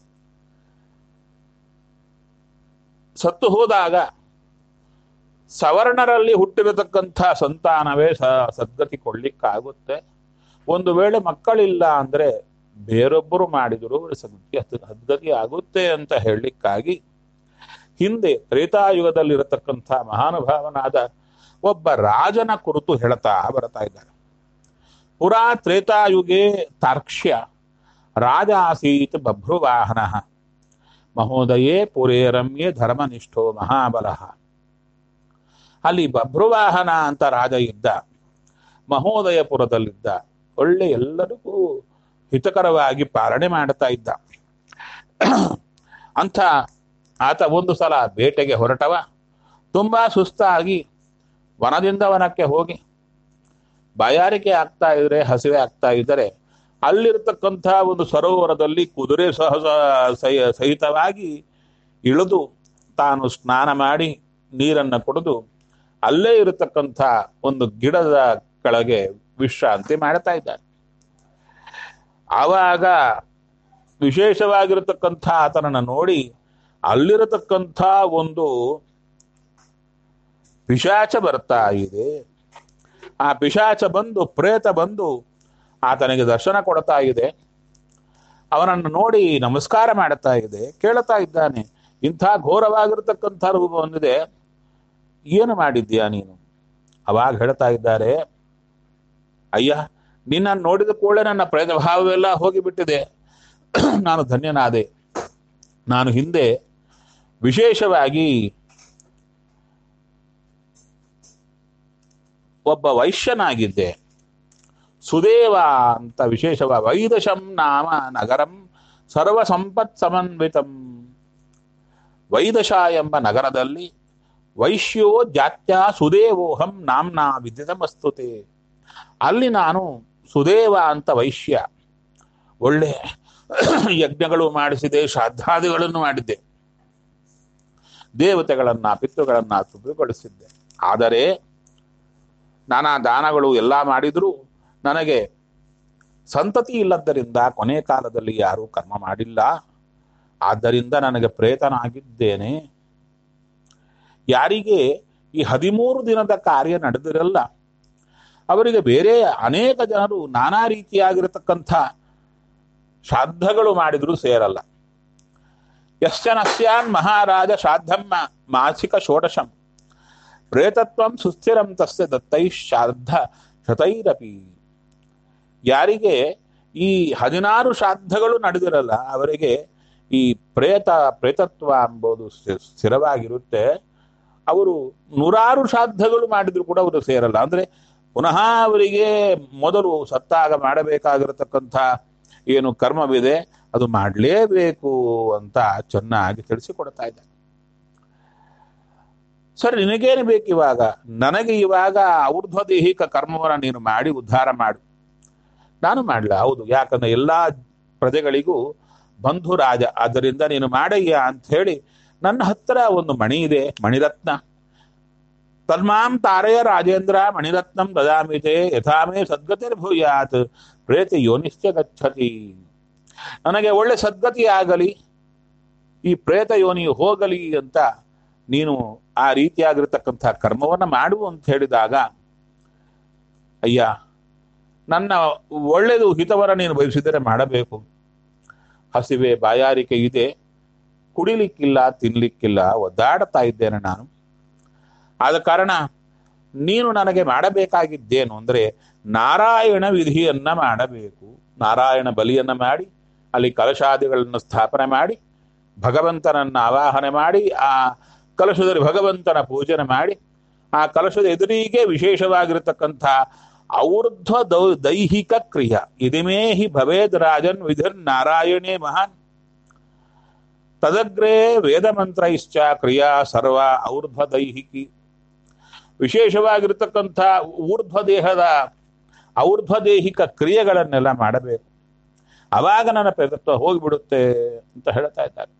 [SPEAKER 1] ಸತ್ತು ಹೋದಾಗ ಸವರ್ಣರಲ್ಲಿ ಹುಟ್ಟಿರತಕ್ಕಂಥ ಸಂತಾನವೇ ಸ ಸದ್ಗತಿ ಕೊಳ್ಳಿಕ್ಕಾಗುತ್ತೆ ಒಂದು ವೇಳೆ ಮಕ್ಕಳಿಲ್ಲ ಅಂದ್ರೆ ಬೇರೊಬ್ಬರು ಮಾಡಿದ್ರು ಸದ್ಗತಿ ಸದ್ಗತಿ ಆಗುತ್ತೆ ಅಂತ ಹೇಳಲಿಕ್ಕಾಗಿ ಹಿಂದೆ ತ್ರೇತಾಯುಗದಲ್ಲಿರತಕ್ಕಂಥ ಮಹಾನುಭಾವನಾದ ಒಬ್ಬ ರಾಜನ ಕುರಿತು ಹೇಳ್ತಾ ಬರ್ತಾ ಇದ್ದಾರೆ ಪುರಾ ತ್ರೇತಾಯುಗೆ ತಾರ್ಕ್ಷ್ಯ ರಾಜ ಆಸೀತ್ ಬಭ್ರುವಾಹನ ಮಹೋದಯೇ ಪುರೇ ರಮ್ಯೆ ಧರ್ಮನಿಷ್ಠೋ ಮಹಾಬಲಃ ಅಲ್ಲಿ ಬಭ್ರುವಾಹನ ಅಂತ ರಾಜ ಇದ್ದ ಮಹೋದಯಪುರದಲ್ಲಿದ್ದ ಒಳ್ಳೆ ಎಲ್ಲರಿಗೂ ಹಿತಕರವಾಗಿ ಪಾಲನೆ ಮಾಡ್ತಾ ಇದ್ದ ಅಂಥ ಆತ ಒಂದು ಸಲ ಬೇಟೆಗೆ ಹೊರಟವ ತುಂಬಾ ಸುಸ್ತಾಗಿ ವನದಿಂದ ವನಕ್ಕೆ ಹೋಗಿ ಬಾಯಾರಿಕೆ ಆಗ್ತಾ ಇದ್ರೆ ಹಸಿವೆ ಆಗ್ತಾ ಇದ್ದರೆ ಅಲ್ಲಿರ್ತಕ್ಕಂಥ ಒಂದು ಸರೋವರದಲ್ಲಿ ಕುದುರೆ ಸಹಸ ಸಹಿ- ಸಹಿತವಾಗಿ ಇಳಿದು ತಾನು ಸ್ನಾನ ಮಾಡಿ ನೀರನ್ನು ಕುಡಿದು ಅಲ್ಲೇ ಇರತಕ್ಕಂಥ ಒಂದು ಗಿಡದ ಕೆಳಗೆ ವಿಶ್ರಾಂತಿ ಮಾಡ್ತಾ ಇದ್ದಾರೆ ಆವಾಗ ವಿಶೇಷವಾಗಿರತಕ್ಕಂಥ ಆತನನ್ನ ನೋಡಿ ಅಲ್ಲಿರತಕ್ಕಂಥ ಒಂದು ಪಿಶಾಚ ಬರ್ತಾ ಇದೆ ಆ ಪಿಶಾಚ ಬಂದು ಪ್ರೇತ ಬಂದು ಆತನಿಗೆ ದರ್ಶನ ಕೊಡ್ತಾ ಇದೆ ಅವನನ್ನು ನೋಡಿ ನಮಸ್ಕಾರ ಮಾಡುತ್ತಾ ಇದೆ ಕೇಳುತ್ತಾ ಇದ್ದಾನೆ ಇಂಥ ಘೋರವಾಗಿರತಕ್ಕಂಥ ರೂಪ ಹೊಂದಿದೆ ಏನು ಮಾಡಿದ್ಯಾ ನೀನು ಅವಾಗ ಹೇಳ್ತಾ ಇದ್ದಾರೆ ಅಯ್ಯ ನಿನ್ನನ್ನು ನೋಡಿದ ಕೂಡಲೇ ನನ್ನ ಪ್ರೇತ ಭಾವವೆಲ್ಲ ಹೋಗಿಬಿಟ್ಟಿದೆ ನಾನು ಧನ್ಯನಾದೆ ನಾನು ಹಿಂದೆ ವಿಶೇಷವಾಗಿ ಒಬ್ಬ ವೈಶ್ಯನಾಗಿದ್ದೆ ಸುದೇವ ಅಂತ ವಿಶೇಷವ ವೈದಶಂ ನಾಮ ನಗರಂ ಸರ್ವ ಸಂಪತ್ ಸಮನ್ವಿತಂ ವೈದಶ ಎಂಬ ನಗರದಲ್ಲಿ ವೈಶ್ಯೋ ಜಾತ್ಯ ಸುದೇವೋಹಂ ನಾಮ್ನಾ ವಿದಿತಮಸ್ತುತೆ ಅಲ್ಲಿ ನಾನು ಸುದೇವ ಅಂತ ವೈಶ್ಯ ಒಳ್ಳೆ ಯಜ್ಞಗಳು ಮಾಡಿಸಿದೆ ಶ್ರಾದ್ದಾದಿಗಳನ್ನು ಮಾಡಿದ್ದೆ ದೇವತೆಗಳನ್ನ ಪಿತೃಗಳನ್ನ ತೃಪ್ತಿಗೊಳಿಸಿದ್ದೆ ಆದರೆ ನಾನಾ ದಾನಗಳು ಎಲ್ಲ ಮಾಡಿದರೂ ನನಗೆ ಸಂತತಿ ಇಲ್ಲದ್ದರಿಂದ ಕೊನೆ ಕಾಲದಲ್ಲಿ ಯಾರೂ ಕರ್ಮ ಮಾಡಿಲ್ಲ ಆದ್ದರಿಂದ ನನಗೆ ಪ್ರೇತನಾಗಿದ್ದೇನೆ ಯಾರಿಗೆ ಈ ಹದಿಮೂರು ದಿನದ ಕಾರ್ಯ ನಡೆದಿರಲ್ಲ ಅವರಿಗೆ ಬೇರೆ ಅನೇಕ ಜನರು ನಾನಾ ರೀತಿಯಾಗಿರತಕ್ಕಂಥ ಶ್ರಾದ್ದಗಳು ಮಾಡಿದ್ರು ಸೇರಲ್ಲ ಯಶ್ಚನಸ್ಯಾನ್ ಮಹಾರಾಜ ಶ್ರಾದ್ದಮ್ಮ ಮಾಸಿಕ ಷೋಡಶಂ ಪ್ರೇತತ್ವಂ ಸುಸ್ಥಿರಂ ತಸ್ಯ ದತ್ತೈ ಶ್ರಾದ್ದ ಶತೈರಪಿ ಯಾರಿಗೆ ಈ ಹದಿನಾರು ಶ್ರಾದ್ದಗಳು ನಡೆದಿರಲ್ಲ ಅವರಿಗೆ ಈ ಪ್ರೇತ ಪ್ರೇತತ್ವ ಎಂಬುದು ಸ್ಥಿ- ಸ್ಥಿರವಾಗಿರುತ್ತೆ ಅವರು ನೂರಾರು ಶ್ರಾದ್ದಗಳು ಮಾಡಿದ್ರು ಕೂಡ ಅವರು ಸೇರಲ್ಲ ಅಂದ್ರೆ ಪುನಃ ಅವರಿಗೆ ಮೊದಲು ಸತ್ತಾಗ ಮಾಡಬೇಕಾಗಿರತಕ್ಕಂಥ ಏನು ಕರ್ಮವಿದೆ ಅದು ಮಾಡಲೇಬೇಕು ಅಂತ ಚೆನ್ನಾಗಿ ತಿಳಿಸಿಕೊಡ್ತಾ ಇದ್ದಾರೆ ಸರಿ ನಿನಗೇನು ಬೇಕು ಇವಾಗ ನನಗೆ ಇವಾಗ ಔರ್ಧ್ವದೇಹಿಕ ಕರ್ಮವನ್ನು ನೀನು ಮಾಡಿ ಉದ್ಧಾರ ಮಾಡು ನಾನು ಮಾಡಲ ಹೌದು ಯಾಕಂದ್ರೆ ಎಲ್ಲಾ ಪ್ರಜೆಗಳಿಗೂ ಬಂಧು ರಾಜ ಆದ್ದರಿಂದ ನೀನು ಮಾಡಯ್ಯ ಅಂತ ಹೇಳಿ ನನ್ನ ಹತ್ರ ಒಂದು ಮಣಿ ಇದೆ ಮಣಿರತ್ನ ತನ್ಮಾಂ ತಾರೆಯ ರಾಜೇಂದ್ರ ಮಣಿರತ್ನಂ ದದಾಮಿತೆ ಯಥಾಮೇ ಸದ್ಗತಿರ್ಭೂಯಾತ್ ಪ್ರೇತ ಯೋನಿಶ್ಚ ಗಚ್ಚತಿ ನನಗೆ ಒಳ್ಳೆ ಸದ್ಗತಿ ಆಗಲಿ ಈ ಪ್ರೇತ ಯೋನಿಯು ಹೋಗಲಿ ಅಂತ ನೀನು ಆ ರೀತಿಯಾಗಿರ್ತಕ್ಕಂಥ ಕರ್ಮವನ್ನ ಮಾಡು ಅಂತ ಹೇಳಿದಾಗ ಅಯ್ಯ ನನ್ನ ಒಳ್ಳೆಯದು ಹಿತವರ ನೀನು ಬಯಸಿದರೆ ಮಾಡಬೇಕು ಹಸಿವೆ ಬಾಯಾರಿಕೆ ಇದೆ ಕುಡಿಲಿಕ್ಕಿಲ್ಲ ತಿನ್ಲಿಕ್ಕಿಲ್ಲ ಒದ್ದಾಡ್ತಾ ಇದ್ದೇನೆ ನಾನು ಆದ ಕಾರಣ ನೀನು ನನಗೆ ಮಾಡಬೇಕಾಗಿದ್ದೇನು ಅಂದ್ರೆ ನಾರಾಯಣ ವಿಧಿಯನ್ನ ಮಾಡಬೇಕು ನಾರಾಯಣ ಬಲಿಯನ್ನ ಮಾಡಿ ಅಲ್ಲಿ ಕಲಶಾದಿಗಳನ್ನು ಸ್ಥಾಪನೆ ಮಾಡಿ ಭಗವಂತನನ್ನ ಆವಾಹನೆ ಮಾಡಿ ಆ ಕಲಶದಲ್ಲಿ ಭಗವಂತನ ಪೂಜನೆ ಮಾಡಿ ಆ ಕಲಶದ ಎದುರಿಗೆ ವಿಶೇಷವಾಗಿರತಕ್ಕಂಥ ಔರ್ಧ್ವ ದೌ ದೈಹಿಕ ಕ್ರಿಯ ಇದಿಮೇ ಹಿ ಭವೇದ್ ರಾಜನ್ ವಿಧಿರ್ ನಾರಾಯಣೇ ಮಹಾನ್ ತದಗ್ರೇ ವೇದ ಮಂತ್ರೈಶ್ಚ ಕ್ರಿಯಾ ಸರ್ವ ಔರ್ಧ್ವ ದೈಹಿಕಿ ವಿಶೇಷವಾಗಿರತಕ್ಕಂಥ ಊರ್ಧ್ವ ದೇಹದ ಔರ್ಧ್ವ ದೈಹಿಕ ಕ್ರಿಯೆಗಳನ್ನೆಲ್ಲ ಮಾಡಬೇಕು ಅವಾಗ ನನ್ನ ಪ್ರೇತತ್ವ ಹೋಗಿಬಿಡುತ್ತೆ ಅಂತ ಹೇಳ್ತಾ ಇದ್ದಾರೆ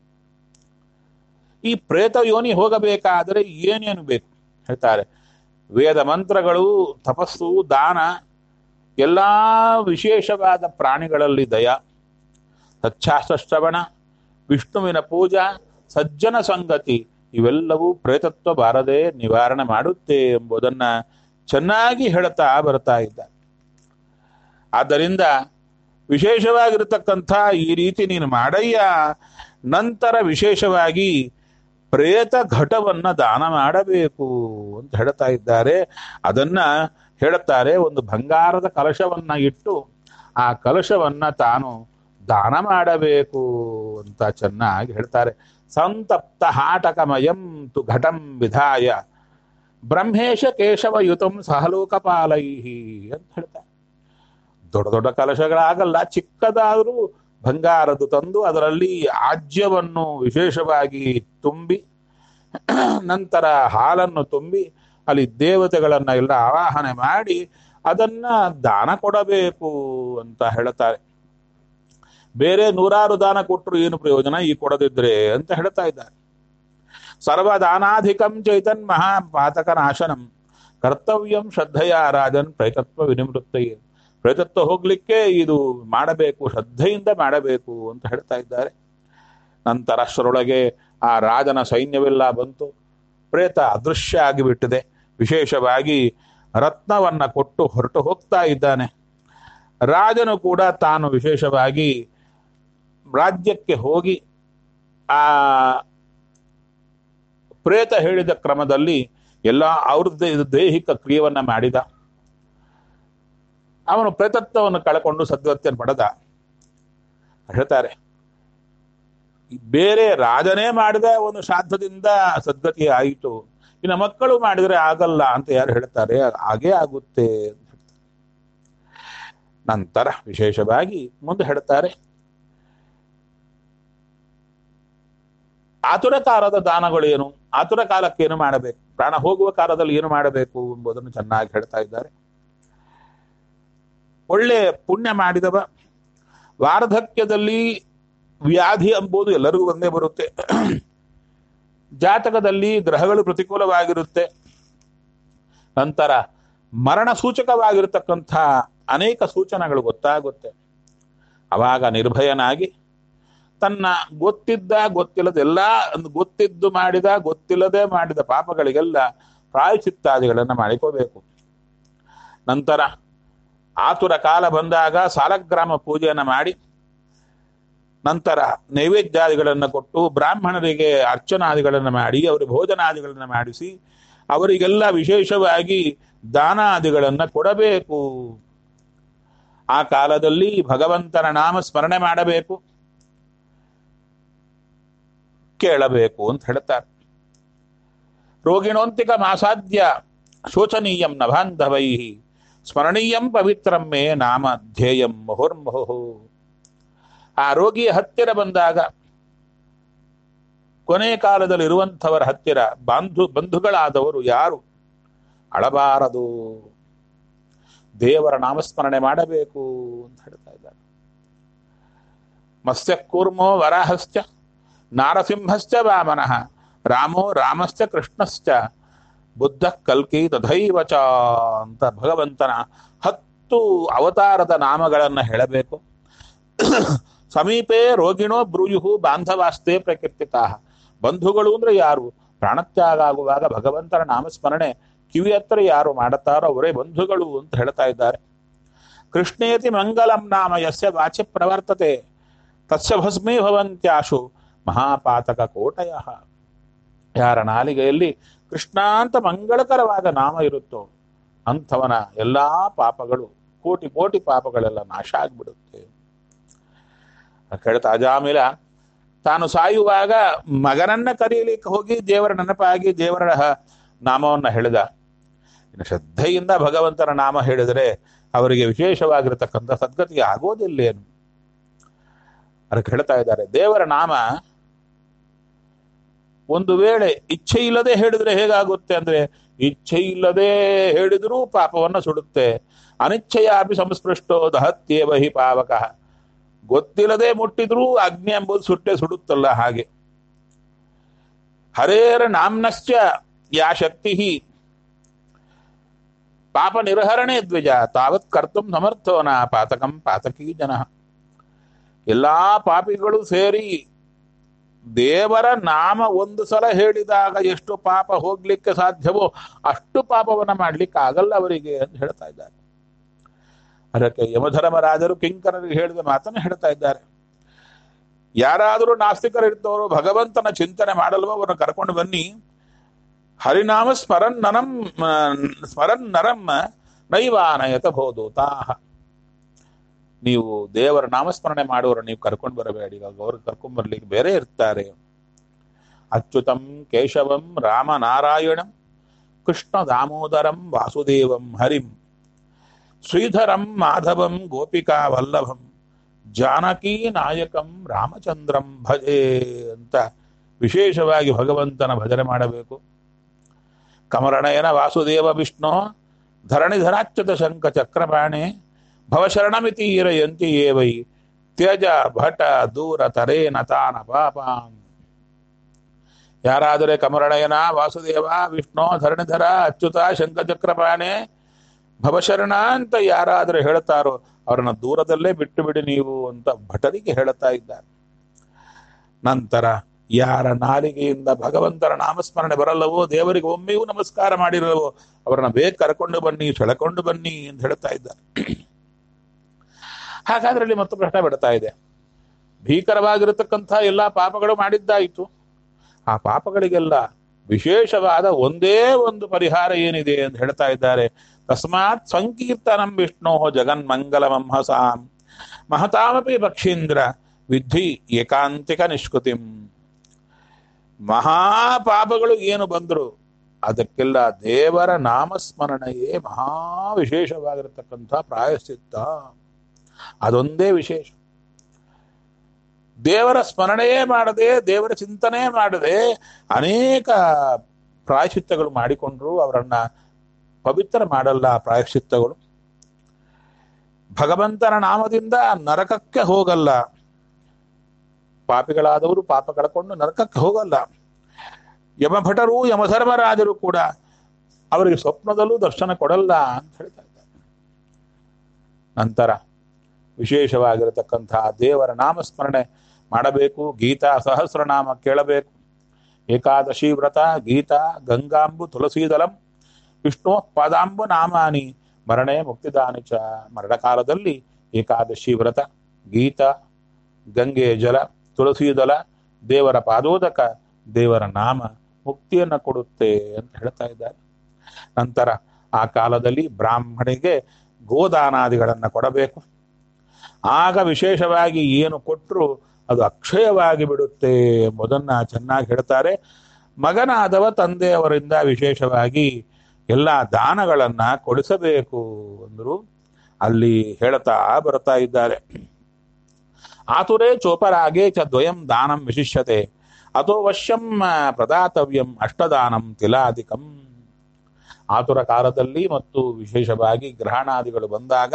[SPEAKER 1] ಈ ಪ್ರೇತ ಯೋನಿ ಹೋಗಬೇಕಾದರೆ ಏನೇನು ಬೇಕು ಹೇಳ್ತಾರೆ ವೇದ ಮಂತ್ರಗಳು ತಪಸ್ಸು ದಾನ ಎಲ್ಲ ವಿಶೇಷವಾದ ಪ್ರಾಣಿಗಳಲ್ಲಿ ದಯ ಸಚ್ಛಾಸ್ತ್ರಶ್ರವಣ ವಿಷ್ಣುವಿನ ಪೂಜಾ ಸಜ್ಜನ ಸಂಗತಿ ಇವೆಲ್ಲವೂ ಪ್ರೇತತ್ವ ಬಾರದೆ ನಿವಾರಣೆ ಮಾಡುತ್ತೆ ಎಂಬುದನ್ನ ಚೆನ್ನಾಗಿ ಹೇಳ್ತಾ ಬರ್ತಾ ಇದ್ದ ಆದ್ದರಿಂದ ವಿಶೇಷವಾಗಿರತಕ್ಕಂಥ ಈ ರೀತಿ ನೀನು ಮಾಡಯ್ಯ ನಂತರ ವಿಶೇಷವಾಗಿ ಪ್ರೇತ ಘಟವನ್ನ ದಾನ ಮಾಡಬೇಕು ಅಂತ ಹೇಳ್ತಾ ಇದ್ದಾರೆ ಅದನ್ನ ಹೇಳುತ್ತಾರೆ ಒಂದು ಬಂಗಾರದ ಕಲಶವನ್ನ ಇಟ್ಟು ಆ ಕಲಶವನ್ನ ತಾನು ದಾನ ಮಾಡಬೇಕು ಅಂತ ಚೆನ್ನಾಗಿ ಹೇಳ್ತಾರೆ ಸಂತಪ್ತ ಹಾಟಕಮಯಂ ತು ಘಟಂ ವಿಧಾಯ ಬ್ರಹ್ಮೇಶ ಕೇಶವಯುತಂ ಸಹಲೋಕಪಾಲೈಹಿ ಅಂತ ಹೇಳ್ತಾರೆ ದೊಡ್ಡ ದೊಡ್ಡ ಕಲಶಗಳಾಗಲ್ಲ ಚಿಕ್ಕದಾದರೂ ಬಂಗಾರದ್ದು ತಂದು ಅದರಲ್ಲಿ ಆಜ್ಯವನ್ನು ವಿಶೇಷವಾಗಿ ತುಂಬಿ ನಂತರ ಹಾಲನ್ನು ತುಂಬಿ ಅಲ್ಲಿ ದೇವತೆಗಳನ್ನ ಎಲ್ಲ ಆವಾಹನೆ ಮಾಡಿ ಅದನ್ನ ದಾನ ಕೊಡಬೇಕು ಅಂತ ಹೇಳ್ತಾರೆ ಬೇರೆ ನೂರಾರು ದಾನ ಕೊಟ್ಟರು ಏನು ಪ್ರಯೋಜನ ಈ ಕೊಡದಿದ್ರೆ ಅಂತ ಹೇಳ್ತಾ ಇದ್ದಾರೆ ಸರ್ವದಾನಾಧಿಕಂ ಚೈತನ್ ಮಹಾಪಾತಕ ನಾಶನಂ ಕರ್ತವ್ಯಂ ಶ್ರದ್ಧೆಯ ರಾಜನ್ ಪ್ರೈತತ್ವ ವಿನಿವೃತ್ತಯೇ ಪ್ರೇತತ್ವ ಹೋಗ್ಲಿಕ್ಕೆ ಇದು ಮಾಡಬೇಕು ಶ್ರದ್ಧೆಯಿಂದ ಮಾಡಬೇಕು ಅಂತ ಹೇಳ್ತಾ ಇದ್ದಾರೆ ನಂತರ ಅಷ್ಟರೊಳಗೆ ಆ ರಾಜನ ಸೈನ್ಯವೆಲ್ಲ ಬಂತು ಪ್ರೇತ ಅದೃಶ್ಯ ಆಗಿಬಿಟ್ಟಿದೆ ವಿಶೇಷವಾಗಿ ರತ್ನವನ್ನ ಕೊಟ್ಟು ಹೊರಟು ಹೋಗ್ತಾ ಇದ್ದಾನೆ ರಾಜನು ಕೂಡ ತಾನು ವಿಶೇಷವಾಗಿ ರಾಜ್ಯಕ್ಕೆ ಹೋಗಿ ಆ ಪ್ರೇತ ಹೇಳಿದ ಕ್ರಮದಲ್ಲಿ ಎಲ್ಲ ಅವ್ರದ್ದು ದೈಹಿಕ ಕ್ರಿಯವನ್ನ ಮಾಡಿದ ಅವನು ಪ್ರೇತತ್ವವನ್ನು ಕಳ್ಕೊಂಡು ಸದ್ಗತಿಯನ್ನು ಪಡೆದ ಹೇಳ್ತಾರೆ ಬೇರೆ ರಾಜನೇ ಮಾಡಿದ ಒಂದು ಶ್ರಾದ್ದದಿಂದ ಸದ್ಗತಿ ಆಯಿತು ಇನ್ನು ಮಕ್ಕಳು ಮಾಡಿದ್ರೆ ಆಗಲ್ಲ ಅಂತ ಯಾರು ಹೇಳ್ತಾರೆ ಹಾಗೇ ಆಗುತ್ತೆ ಅಂತ ಹೇಳ್ತಾರೆ. ನಂತರ ವಿಶೇಷವಾಗಿ ಮುಂದೆ ಹೇಳ್ತಾರೆ ಆತುರ ಕಾಲದ ದಾನಗಳೇನು ಆತುರ ಕಾಲಕ್ಕೆ ಏನು ಮಾಡಬೇಕು ಪ್ರಾಣ ಹೋಗುವ ಕಾಲದಲ್ಲಿ ಏನು ಮಾಡಬೇಕು ಎಂಬುದನ್ನು ಚೆನ್ನಾಗಿ ಹೇಳ್ತಾ ಇದ್ದಾರೆ ಒಳ್ಳೆ ಪುಣ್ಯ ಮಾಡಿದವ ವಾರ್ಧಕ್ಯದಲ್ಲಿ ವ್ಯಾಧಿ ಎಂಬುದು ಎಲ್ಲರಿಗೂ ಒಂದೇ ಬರುತ್ತೆ ಜಾತಕದಲ್ಲಿ ಗ್ರಹಗಳು ಪ್ರತಿಕೂಲವಾಗಿರುತ್ತೆ ನಂತರ ಮರಣ ಸೂಚಕವಾಗಿರತಕ್ಕಂಥ ಅನೇಕ ಸೂಚನೆಗಳು ಗೊತ್ತಾಗುತ್ತೆ ಅವಾಗ ನಿರ್ಭಯನಾಗಿ ತನ್ನ ಗೊತ್ತಿದ್ದ ಗೊತ್ತಿಲ್ಲದೆಲ್ಲ ಗೊತ್ತಿದ್ದು ಮಾಡಿದ ಗೊತ್ತಿಲ್ಲದೆ ಮಾಡಿದ ಪಾಪಗಳಿಗೆಲ್ಲ ಪ್ರಾಯಚಿತ್ತಾದಿಗಳನ್ನು ಮಾಡಿಕೋಬೇಕು ನಂತರ ಆತುರ ಕಾಲ ಬಂದಾಗ ಸಾಲಗ್ರಾಮ ಪೂಜೆಯನ್ನು ಮಾಡಿ ನಂತರ ನೈವೇದ್ಯಾದಿಗಳನ್ನು ಕೊಟ್ಟು ಬ್ರಾಹ್ಮಣರಿಗೆ ಅರ್ಚನಾದಿಗಳನ್ನು ಮಾಡಿ ಅವರಿಗೆ ಭೋಜನಾದಿಗಳನ್ನು ಮಾಡಿಸಿ ಅವರಿಗೆಲ್ಲ ವಿಶೇಷವಾಗಿ ದಾನಾದಿಗಳನ್ನು ಕೊಡಬೇಕು ಆ ಕಾಲದಲ್ಲಿ ಭಗವಂತನ ನಾಮ ಸ್ಮರಣೆ ಮಾಡಬೇಕು ಕೇಳಬೇಕು ಅಂತ ಹೇಳ್ತಾರೆ ರೋಗಿಣೋಂತಿಕ ಮಾಸಾದ್ಯ ಶೋಚನೀಯಂ ನಭಾಂಧವೈ ಸ್ಮರಣೀಯಂ ಪವಿತ್ರಂ ಮೇ ನಾಮ ಧ್ಯೇಯಂ ಮುಹುರ್ಮುಹು ಆ ರೋಗಿಯ ಹತ್ತಿರ ಬಂದಾಗ ಕೊನೆ ಕಾಲದಲ್ಲಿ ಇರುವಂಥವರ ಹತ್ತಿರ ಬಾಂಧು ಬಂಧುಗಳಾದವರು ಯಾರು ಅಳಬಾರದು ದೇವರ ನಾಮಸ್ಮರಣೆ ಮಾಡಬೇಕು ಅಂತ ಹೇಳ್ತಾ ಇದ್ದಾರೆ ಮತ್ಸ್ಯ ಕೂರ್ಮೋ ವರಾಹಶ್ಚ ನಾರಸಿಂಹಶ್ಚ ವಾಮನಃ ರಾಮೋ ರಾಮಶ್ಚ ಕೃಷ್ಣಶ್ಚ ಬುದ್ಧ ಕಲ್ಕಿ ತಥೈವ ಚ ಅಂತ ಭಗವಂತನ ಹತ್ತು ಅವತಾರದ ನಾಮಗಳನ್ನು ಹೇಳಬೇಕು ಸಮೀಪೆ ರೋಗಿಣೋ ಬ್ರೂಯು ಬಾಂಧವಾಸ್ತೆ ಪ್ರಕೀರ್ತಿತಾ ಬಂಧುಗಳು ಅಂದ್ರೆ ಯಾರು ಪ್ರಾಣತ್ಯಾಗ ಆಗುವಾಗ ಭಗವಂತನ ನಾಮಸ್ಮರಣೆ ಕಿವಿ ಹತ್ರ ಯಾರು ಮಾಡುತ್ತಾರೋ ಅವರೇ ಬಂಧುಗಳು ಅಂತ ಹೇಳ್ತಾ ಇದ್ದಾರೆ ಕೃಷ್ಣೇತಿ ಮಂಗಲಂ ನಾಮ ಯಸ್ಯ ವಾಚಿ ಪ್ರವರ್ತತೆ ತಸ್ಯ ಭಸ್ಮೀ ಭವಂತ್ಯಾಶು ಮಹಾಪಾತಕ ಕೋಟಯ ಯಾರ ನಾಲಿಗೆಯಲ್ಲಿ ಕೃಷ್ಣ ಅಂತ ಮಂಗಳಕರವಾದ ನಾಮ ಇರುತ್ತೋ ಅಂಥವನ ಎಲ್ಲಾ ಪಾಪಗಳು ಕೋಟಿ ಕೋಟಿ ಪಾಪಗಳೆಲ್ಲ ನಾಶ ಆಗ್ಬಿಡುತ್ತೆ ಕೇಳ್ತಾ ಅಜಾಮಿಲ ತಾನು ಸಾಯುವಾಗ ಮಗನನ್ನ ಕರೀಲಿಕ್ಕೆ ಹೋಗಿ ದೇವರ ನೆನಪಾಗಿ ದೇವರ ನಾಮವನ್ನ ಹೇಳಿದ ಇನ್ನು ಶ್ರದ್ಧೆಯಿಂದ ಭಗವಂತನ ನಾಮ ಹೇಳಿದರೆ ಅವರಿಗೆ ವಿಶೇಷವಾಗಿರತಕ್ಕಂಥ ಸದ್ಗತಿಗೆ ಆಗೋದಿಲ್ಲೇನು ಅದಕ್ಕೆ ಹೇಳ್ತಾ ಇದ್ದಾರೆ ದೇವರ ನಾಮ ಒಂದು ವೇಳೆ ಇಚ್ಛೆ ಇಲ್ಲದೆ ಹೇಳಿದ್ರೆ ಹೇಗಾಗುತ್ತೆ ಅಂದ್ರೆ ಇಚ್ಛೆ ಇಲ್ಲದೆ ಹೇಳಿದ್ರೂ ಪಾಪವನ್ನ ಸುಡುತ್ತೆ ಅನಿಚ್ಛೆಯಾಪಿ ಸಂಸ್ಪೃಷ್ಟೋ ದಹತ್ಯೇವ ಹಿ ಪಾವಕ ಗೊತ್ತಿಲ್ಲದೆ ಮುಟ್ಟಿದ್ರೂ ಅಗ್ನಿ ಎಂಬುದು ಸುಟ್ಟೆ ಸುಡುತ್ತಲ್ಲ ಹಾಗೆ ಹರೇರ ನಾಮ್ನಶ್ಚ ಯಾ ಶಕ್ತಿ ಪಾಪ ನಿರ್ಹರಣೆ ದ್ವಿಜ ತಾವತ್ ಕರ್ತು ಸಮರ್ಥೋನ ಪಾತಕಂ ಪಾತಕೀ ಜನ ಎಲ್ಲಾ ಪಾಪಿಗಳು ಸೇರಿ ದೇವರ ನಾಮ ಒಂದು ಸಲ ಹೇಳಿದಾಗ ಎಷ್ಟು ಪಾಪ ಹೋಗ್ಲಿಕ್ಕೆ ಸಾಧ್ಯವೋ ಅಷ್ಟು ಪಾಪವನ್ನ ಮಾಡ್ಲಿಕ್ಕೆ ಆಗಲ್ಲ ಅವರಿಗೆ ಅಂತ ಹೇಳ್ತಾ ಇದ್ದಾರೆ ಅದಕ್ಕೆ ಯಮಧರ್ಮರಾಜರು ಕಿಂಕರರಿಗೆ ಹೇಳಿದ ಮಾತನ್ನು ಹೇಳ್ತಾ ಇದ್ದಾರೆ ಯಾರಾದರೂ ನಾಸ್ತಿಕರಿದ್ದವರು ಭಗವಂತನ ಚಿಂತನೆ ಮಾಡಲ್ವೋ ಅವರನ್ನು ಕರ್ಕೊಂಡು ಬನ್ನಿ ಹರಿನಾಮ ಸ್ಮರನ್ ನರಂ ಸ್ಮರನ್ ನರಂ ನೈವಾನಯತ ಬೋಧೂತಾಹ ನೀವು ದೇವರ ನಾಮಸ್ಮರಣೆ ಮಾಡುವವರು ನೀವು ಕರ್ಕೊಂಡು ಬರಬೇಡಿ ಇವಾಗ ಅವ್ರಿಗೆ ಕರ್ಕೊಂಡ್ ಬರ್ಲಿಕ್ಕೆ ಬೇರೆ ಇರ್ತಾರೆ ಅಚ್ಯುತಂ ಕೇಶವಂ ರಾಮನಾರಾಯಣಂ ಕೃಷ್ಣ ದಾಮೋದರಂ ವಾಸುದೇವಂ ಹರಿಂ ಶ್ರೀಧರಂ ಮಾಧವಂ ಗೋಪಿಕಾ ವಲ್ಲಭಂ ಜಾನಕಿ ನಾಯಕಂ ರಾಮಚಂದ್ರಂ ಭಜೆ ಅಂತ ವಿಶೇಷವಾಗಿ ಭಗವಂತನ ಭಜನೆ ಮಾಡಬೇಕು ಕಮರಣಯನ ವಾಸುದೇವ ವಿಷ್ಣು ಧರಣಿಧರಾಚ್ಯುತ ಶಂಕ ಚಕ್ರಪಾಣೆ ಭವಶರಣಮಿತಿ ಇರಯಂತಿ ಏವೈ ತ್ಯಜ ಭಟ ದೂರ ತರೇನ ತಾನ ಪಾಪಾಂ ಯಾರಾದರೆ ಕಮರಣಯನ ವಾಸುದೇವ ವಿಷ್ಣು ಧರಣಿಧರ ಅಚ್ಯುತ ಶಂಕ ಚಕ್ರಪಾಣೆ ಭವಶರಣ ಅಂತ ಯಾರಾದರೂ ಹೇಳ್ತಾರೋ ಅವರನ್ನ ದೂರದಲ್ಲೇ ಬಿಟ್ಟು ಬಿಡಿ ನೀವು ಅಂತ ಭಟರಿಗೆ ಹೇಳ್ತಾ ಇದ್ದಾರೆ ನಂತರ ಯಾರ ನಾಲಿಗೆಯಿಂದ ಭಗವಂತನ ನಾಮಸ್ಮರಣೆ ಬರಲ್ಲವೋ ದೇವರಿಗೆ ಒಮ್ಮೆಯೂ ನಮಸ್ಕಾರ ಮಾಡಿರಲ್ಲವೋ ಅವರನ್ನ ಬೇಗ ಕರ್ಕೊಂಡು ಬನ್ನಿ ಸೆಳೆಕೊಂಡು ಬನ್ನಿ ಅಂತ ಹೇಳ್ತಾ ಇದ್ದಾರೆ ಹಾಗಾದ್ರೆ ಇಲ್ಲಿ ಮತ್ತು ಪ್ರಶ್ನೆ ಬಿಡ್ತಾ ಇದೆ ಭೀಕರವಾಗಿರತಕ್ಕಂಥ ಎಲ್ಲಾ ಪಾಪಗಳು ಮಾಡಿದ್ದಾಯಿತು ಆ ಪಾಪಗಳಿಗೆಲ್ಲ ವಿಶೇಷವಾದ ಒಂದೇ ಒಂದು ಪರಿಹಾರ ಏನಿದೆ ಅಂತ ಹೇಳ್ತಾ ಇದ್ದಾರೆ ತಸ್ಮಾತ್ ಸಂಕೀರ್ತನಂ ವಿಷ್ಣೋ ಜಗನ್ಮಂಗಲಮಂ ಹಸಾಂ ಮಹತಾಮಪಿ ಪಕ್ಷೀಂದ್ರ ವಿಧಿ ಏಕಾಂತಿಕ ನಿಷ್ಕೃತಿಂ ಮಹಾಪಾಪಗಳು ಏನು ಬಂದ್ರು ಅದಕ್ಕೆಲ್ಲ ದೇವರ ನಾಮಸ್ಮರಣೆಯೇ ಮಹಾ ವಿಶೇಷವಾಗಿರತಕ್ಕಂಥ ಪ್ರಾಯಶ್ಚಿತ್ತ ಅದೊಂದೇ ವಿಶೇಷ ದೇವರ ಸ್ಮರಣೆಯೇ ಮಾಡದೆ ದೇವರ ಚಿಂತನೆ ಮಾಡದೆ ಅನೇಕ ಪ್ರಾಯಶ್ಚಿತ್ತಗಳು ಮಾಡಿಕೊಂಡ್ರು ಅವರನ್ನ ಪವಿತ್ರ ಮಾಡಲ್ಲ ಆ ಪ್ರಾಯಶ್ಚಿತ್ತಗಳು ಭಗವಂತನ ನಾಮದಿಂದ ನರಕಕ್ಕೆ ಹೋಗಲ್ಲ ಪಾಪಿಗಳಾದವರು ಪಾಪ ಕಳ್ಕೊಂಡು ನರಕಕ್ಕೆ ಹೋಗಲ್ಲ ಯಮಭಟರು ಯಮಧರ್ಮರಾಜರು ಕೂಡ ಅವರಿಗೆ ಸ್ವಪ್ನದಲ್ಲೂ ದರ್ಶನ ಕೊಡಲ್ಲ ಅಂತ ಹೇಳ್ತಾ ಇದ್ದಾರೆ ನಂತರ ವಿಶೇಷವಾಗಿರತಕ್ಕಂತಹ ದೇವರ ನಾಮಸ್ಮರಣೆ ಮಾಡಬೇಕು ಗೀತಾ ಸಹಸ್ರನಾಮ ಕೇಳಬೇಕು ಏಕಾದಶಿ ವ್ರತ ಗೀತಾ ಗಂಗಾಂಬು ತುಳಸೀದಲಂ ವಿಷ್ಣು ಪಾದಾಂಬು ನಾಮಾನಿ ಮರಣೆ ಮುಕ್ತಿದಾನಿ ಚ ಮರಣಕಾಲದಲ್ಲಿ ಏಕಾದಶಿ ವ್ರತ ಗೀತಾ ಗಂಗೆ ಜಲ ತುಳಸೀದಲ ದೇವರ ಪಾದೋದಕ ದೇವರ ನಾಮ ಮುಕ್ತಿಯನ್ನು ಕೊಡುತ್ತೆ ಅಂತ ಹೇಳ್ತಾ ಇದ್ದಾರೆ ನಂತರ ಆ ಕಾಲದಲ್ಲಿ ಬ್ರಾಹ್ಮಣಿಗೆ ಗೋದಾನಾದಿಗಳನ್ನು ಕೊಡಬೇಕು ಆಗ ವಿಶೇಷವಾಗಿ ಏನು ಕೊಟ್ಟರು ಅದು ಅಕ್ಷಯವಾಗಿ ಬಿಡುತ್ತೆ ಎಂಬುದನ್ನ ಚೆನ್ನಾಗಿ ಹೇಳ್ತಾರೆ ಮಗನಾದವ ತಂದೆಯವರಿಂದ ವಿಶೇಷವಾಗಿ ಎಲ್ಲ ದಾನಗಳನ್ನ ಕೊಡಿಸಬೇಕು ಅಂದ್ರು ಅಲ್ಲಿ ಹೇಳ್ತಾ ಬರ್ತಾ ಇದ್ದಾರೆ ಆತುರೇ ಚೋಪರಾಗೆ ಚ ದ್ವಯಂ ದಾನಂ ವಿಶಿಷ್ಯತೆ ಅಥೋ ವಶ್ಯಂ ಪ್ರದಾತವ್ಯಂ ಅಷ್ಟದಾನಂ ತಿಲಾಧಿಕಂ ಆತುರ ಕಾಲದಲ್ಲಿ ಮತ್ತು ವಿಶೇಷವಾಗಿ ಗ್ರಹಣಾದಿಗಳು ಬಂದಾಗ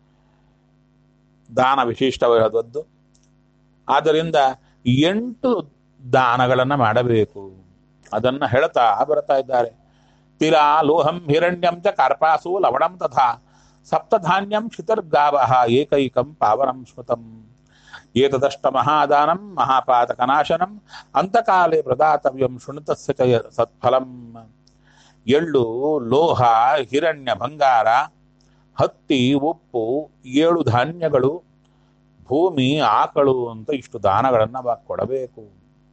[SPEAKER 1] ದಾನ ವಿಶಿಷ್ಟವಾದದ್ದು ಆದ್ದರಿಂದ ಎಂಟು ದಾನಗಳನ್ನ ಮಾಡಬೇಕು ಅದನ್ನ ಹೇಳ್ತಾ ಬರ್ತಾ ಇದ್ದಾರೆ ತಿಲಾ ಲೋಹಂ ಹಿರಣ್ಯಂ ಚ ಕಾರ್ಪಾಸು ಲವಣಂ ತಥಾ ಸಪ್ತಧಾನ್ಯಂ ಶಿತರ್ಗಾವ ಏಕೈಕಂ ಪಾವನಂ ಸ್ಮೃತಂ ಏತದಷ್ಟ ಮಹಾದಾನಂ ಮಹಾಪಾತಕನಾಶನಂ ಅಂತಕಾಲೇ ಪ್ರದಾತವ್ಯಂ ಶೃಣುತಸ್ಯ ಚ ಸತ್ಫಲಂ ಎಳ್ಳು ಲೋಹ ಹಿರಣ್ಯ ಬಂಗಾರ ಹತ್ತಿ ಉಪ್ಪು ಏಳು ಧಾನ್ಯಗಳು ಭೂಮಿ ಆಕಳು ಅಂತ ಇಷ್ಟು ದಾನಗಳನ್ನ ಅವಾಗ ಕೊಡಬೇಕು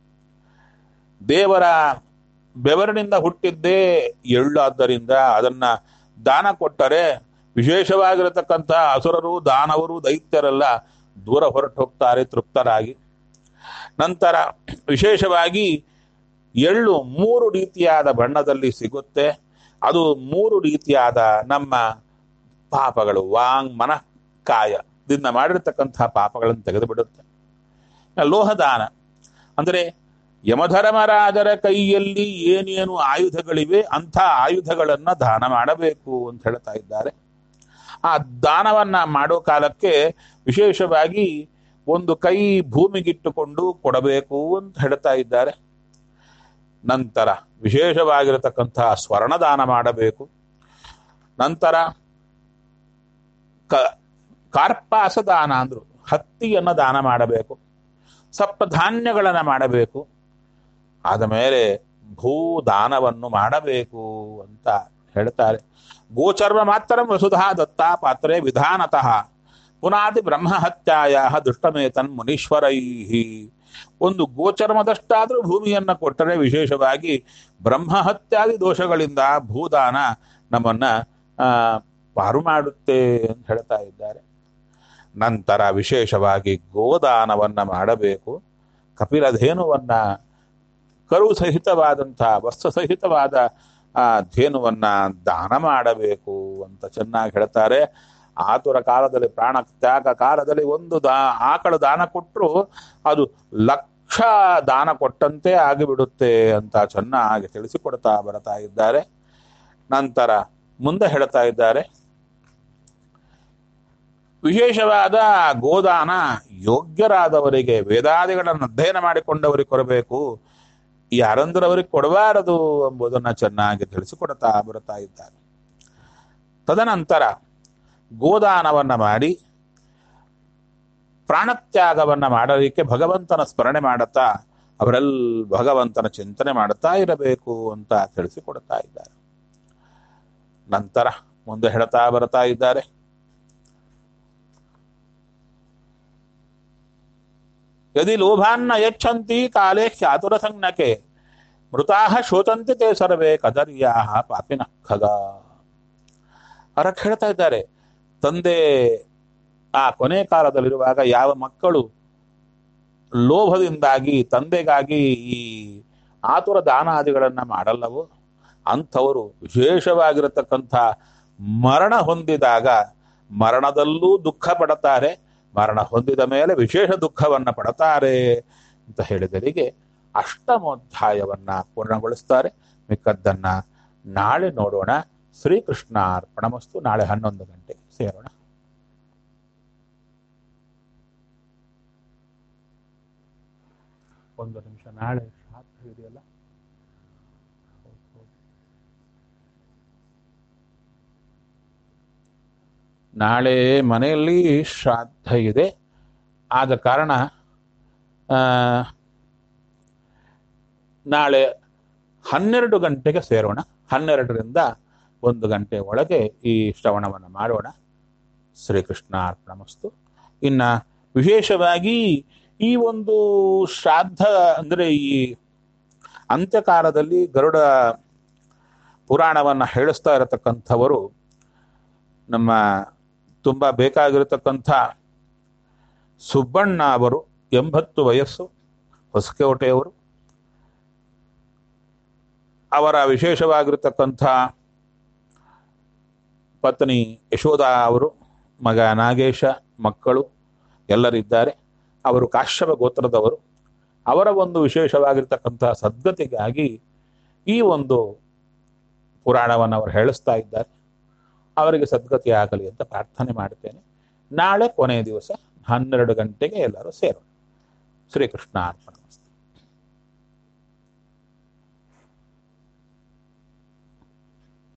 [SPEAKER 1] ದೇವರ ಬೆವರಿನಿಂದ ಹುಟ್ಟಿದ್ದೇ ಎಳ್ಳು ಆದ್ದರಿಂದ ಅದನ್ನ ದಾನ ಕೊಟ್ಟರೆ ವಿಶೇಷವಾಗಿರತಕ್ಕಂಥ ಅಸುರರು ದಾನವರು ದೈತ್ಯರೆಲ್ಲ ದೂರ ಹೊರಟು ಹೋಗ್ತಾರೆ ತೃಪ್ತರಾಗಿ ನಂತರ ವಿಶೇಷವಾಗಿ ಎಳ್ಳು ಮೂರು ರೀತಿಯಾದ ಬಣ್ಣದಲ್ಲಿ ಸಿಗುತ್ತೆ ಅದು ಮೂರು ರೀತಿಯಾದ ನಮ್ಮ ಪಾಪಗಳು ವಾಂಗ್ ಮನಃ ಕಾಯ ಇದನ್ನ ಮಾಡಿರ್ತಕ್ಕಂತಹ ಪಾಪಗಳನ್ನು ತೆಗೆದು ಬಿಡುತ್ತೆ ಲೋಹದಾನ ಅಂದರೆ ಯಮಧರ್ಮರಾಜರ ಕೈಯಲ್ಲಿ ಏನೇನು ಆಯುಧಗಳಿವೆ ಅಂಥ ಆಯುಧಗಳನ್ನ ದಾನ ಮಾಡಬೇಕು ಅಂತ ಹೇಳ್ತಾ ಇದ್ದಾರೆ ಆ ದಾನವನ್ನ ಮಾಡೋ ಕಾಲಕ್ಕೆ ವಿಶೇಷವಾಗಿ ಒಂದು ಕೈ ಭೂಮಿಗಿಟ್ಟುಕೊಂಡು ಕೊಡಬೇಕು ಅಂತ ಹೇಳ್ತಾ ಇದ್ದಾರೆ ನಂತರ ವಿಶೇಷವಾಗಿರತಕ್ಕಂತಹ ಸ್ವರ್ಣದಾನ ಮಾಡಬೇಕು ನಂತರ ಕ ಕಾರ್ಪಾಸ ದಾನ ಅಂದ್ರು ಹತ್ತಿಯನ್ನ ದಾನ ಮಾಡಬೇಕು ಸಪ್ತಧಾನ್ಯಗಳನ್ನ ಮಾಡಬೇಕು ಆದ ಮೇಲೆ ಭೂದಾನವನ್ನು ಮಾಡಬೇಕು ಅಂತ ಹೇಳ್ತಾರೆ ಗೋಚರ್ಮ ಮಾತ್ರ ವಸುಧಾ ದತ್ತಾ ಪಾತ್ರೆ ವಿಧಾನತಃ ಪುನಾದಿ ಬ್ರಹ್ಮಹತ್ಯಾಯ ದುಷ್ಟಮೇತನ್ ಮುನೀಶ್ವರೈ ಒಂದು ಗೋಚರ್ಮದಷ್ಟಾದ್ರೂ ಭೂಮಿಯನ್ನ ಕೊಟ್ಟರೆ ವಿಶೇಷವಾಗಿ ಬ್ರಹ್ಮಹತ್ಯಾದಿ ದೋಷಗಳಿಂದ ಭೂದಾನ ನಮ್ಮನ್ನ ಆ ಪಾರು ಮಾಡುತ್ತೆ ಅಂತ ಹೇಳ್ತಾ ಇದ್ದಾರೆ ನಂತರ ವಿಶೇಷವಾಗಿ ಗೋದಾನವನ್ನ ಮಾಡಬೇಕು ಕಪಿಲಧೇನುವನ್ನ ಕರು ಸಹಿತವಾದಂಥ ವಸ್ತು ಸಹಿತವಾದ ಆ ಧೇನುವನ್ನ ದಾನ ಮಾಡಬೇಕು ಅಂತ ಚೆನ್ನಾಗಿ ಹೇಳ್ತಾರೆ ಆತುರ ಕಾಲದಲ್ಲಿ ಪ್ರಾಣ ತ್ಯಾಗ ಕಾಲದಲ್ಲಿ ಒಂದು ದಾ ಆಕಳ ದಾನ ಕೊಟ್ಟರು ಅದು ಲಕ್ಷ ದಾನ ಕೊಟ್ಟಂತೆ ಆಗಿಬಿಡುತ್ತೆ ಅಂತ ಚೆನ್ನಾಗಿ ತಿಳಿಸಿಕೊಡ್ತಾ ಬರ್ತಾ ಇದ್ದಾರೆ ನಂತರ ಮುಂದೆ ಹೇಳ್ತಾ ಇದ್ದಾರೆ ವಿಶೇಷವಾದ ಗೋದಾನ ಯೋಗ್ಯರಾದವರಿಗೆ ವೇದಾದಿಗಳನ್ನು ಅಧ್ಯಯನ ಮಾಡಿಕೊಂಡವರಿಗೆ ಕೊಡಬೇಕು ಈ ಅರಂದ್ರವರಿಗೆ ಕೊಡಬಾರದು ಎಂಬುದನ್ನ ಚೆನ್ನಾಗಿ ತಿಳಿಸಿಕೊಡ್ತಾ ಬರುತ್ತಾ ಇದ್ದಾರೆ ತದನಂತರ ಗೋದಾನವನ್ನ ಮಾಡಿ ಪ್ರಾಣತ್ಯಾಗವನ್ನ ಮಾಡಲಿಕ್ಕೆ ಭಗವಂತನ ಸ್ಮರಣೆ ಮಾಡುತ್ತಾ ಅವರೆಲ್ಲ ಭಗವಂತನ ಚಿಂತನೆ ಮಾಡುತ್ತಾ ಇರಬೇಕು ಅಂತ ತಿಳಿಸಿಕೊಡ್ತಾ ಇದ್ದಾರೆ ನಂತರ ಮುಂದೆ ಹೇಳ್ತಾ ಬರ್ತಾ ಇದ್ದಾರೆ ಯದಿ ಲೋಭಾನ್ನ ಯಚ್ಛಂತಿ ಕಾಲೇ ಖ್ಯಾತುರ ಸಂಜ್ಞಕೆ ಮೃತಾಹ ಶೋಚಂತಿ ತೇ ಸರ್ವೇ ಕದರ್ಯಾಹ ಪಾಪಿನ ಖಗ ಅವರಕ್ಕೆ ಹೇಳ್ತಾ ಇದ್ದಾರೆ ತಂದೆ ಆ ಕೊನೆ ಕಾಲದಲ್ಲಿರುವಾಗ ಯಾವ ಮಕ್ಕಳು ಲೋಭದಿಂದಾಗಿ ತಂದೆಗಾಗಿ ಈ ಆತುರ ದಾನಾದಿಗಳನ್ನ ಮಾಡಲ್ಲವೋ ಅಂಥವರು ವಿಶೇಷವಾಗಿರತಕ್ಕಂಥ ಮರಣ ಹೊಂದಿದಾಗ ಮರಣದಲ್ಲೂ ದುಃಖ ಪಡುತ್ತಾರೆ ಮರಣ ಹೊಂದಿದ ಮೇಲೆ ವಿಶೇಷ ದುಃಖವನ್ನ ಪಡುತ್ತಾರೆ ಅಂತ ಹೇಳಿದರಿಗೆ ಅಷ್ಟಮೋಧ್ಯಾಯವನ್ನ ಪೂರ್ಣಗೊಳಿಸ್ತಾರೆ ಮಿಕ್ಕದ್ದನ್ನ ನಾಳೆ ನೋಡೋಣ ಶ್ರೀಕೃಷ್ಣ ಅರ್ಪಣಮಸ್ತು ನಾಳೆ ಹನ್ನೊಂದು ಗಂಟೆಗೆ ಸೇರೋಣ ಒಂದು ನಿಮಿಷ ನಾಳೆ ಶ್ರಾದ್ದ ಇದೆಯಲ್ಲ ಹೌದು, ಹೌದು. ನಾಳೆ ಮನೆಯಲ್ಲಿ ಶ್ರಾದ್ದ ಇದೆ ಆದ ಕಾರಣ ಆ, ನಾಳೆ ಹನ್ನೆರಡು ಗಂಟೆಗೆ ಸೇರೋಣ ಹನ್ನೆರಡರಿಂದ ಒಂದು ಗಂಟೆ ಒಳಗೆ ಈ ಶ್ರವಣವನ್ನು ಮಾಡೋಣ ಶ್ರೀಕೃಷ್ಣ ಅರ್ಪಣಮಸ್ತು ಇನ್ನ ವಿಶೇಷವಾಗಿ ಈ ಒಂದು ಶ್ರಾದ್ದ ಅಂದ್ರೆ ಈ ಅಂತ್ಯಕಾಲದಲ್ಲಿ ಗರುಡ ಪುರಾಣವನ್ನ ಹೇಳಿಸ್ತಾ ಇರತಕ್ಕಂಥವರು ನಮ್ಮ ತುಂಬಾ ಬೇಕಾಗಿರತಕ್ಕಂಥ ಸುಬ್ಬಣ್ಣ ಅವರು ಎಂಬತ್ತು ವಯಸ್ಸು ಹೊಸಕೋಟೆಯವರು ಅವರ ವಿಶೇಷವಾಗಿರತಕ್ಕಂಥ ಪತ್ನಿ ಯಶೋಧ ಅವರು ಮಗ ನಾಗೇಶ ಮಕ್ಕಳು ಎಲ್ಲರಿದ್ದಾರೆ ಅವರು ಕಾಶ್ಯಪ ಗೋತ್ರದವರು ಅವರ ಒಂದು ವಿಶೇಷವಾಗಿರ್ತಕ್ಕಂಥ ಸದ್ಗತಿಗಾಗಿ ಈ ಒಂದು ಪುರಾಣವನ್ನು ಅವರು ಹೇಳಿಸ್ತಾ ಇದ್ದಾರೆ ಅವರಿಗೆ ಸದ್ಗತಿ ಆಗಲಿ ಅಂತ ಪ್ರಾರ್ಥನೆ ಮಾಡ್ತೇನೆ ನಾಳೆ ಕೊನೆಯ ದಿವಸ ಹನ್ನೆರಡು ಗಂಟೆಗೆ ಎಲ್ಲರೂ ಸೇರೋಣ ಶ್ರೀಕೃಷ್ಣ ಅರ್ಪಣ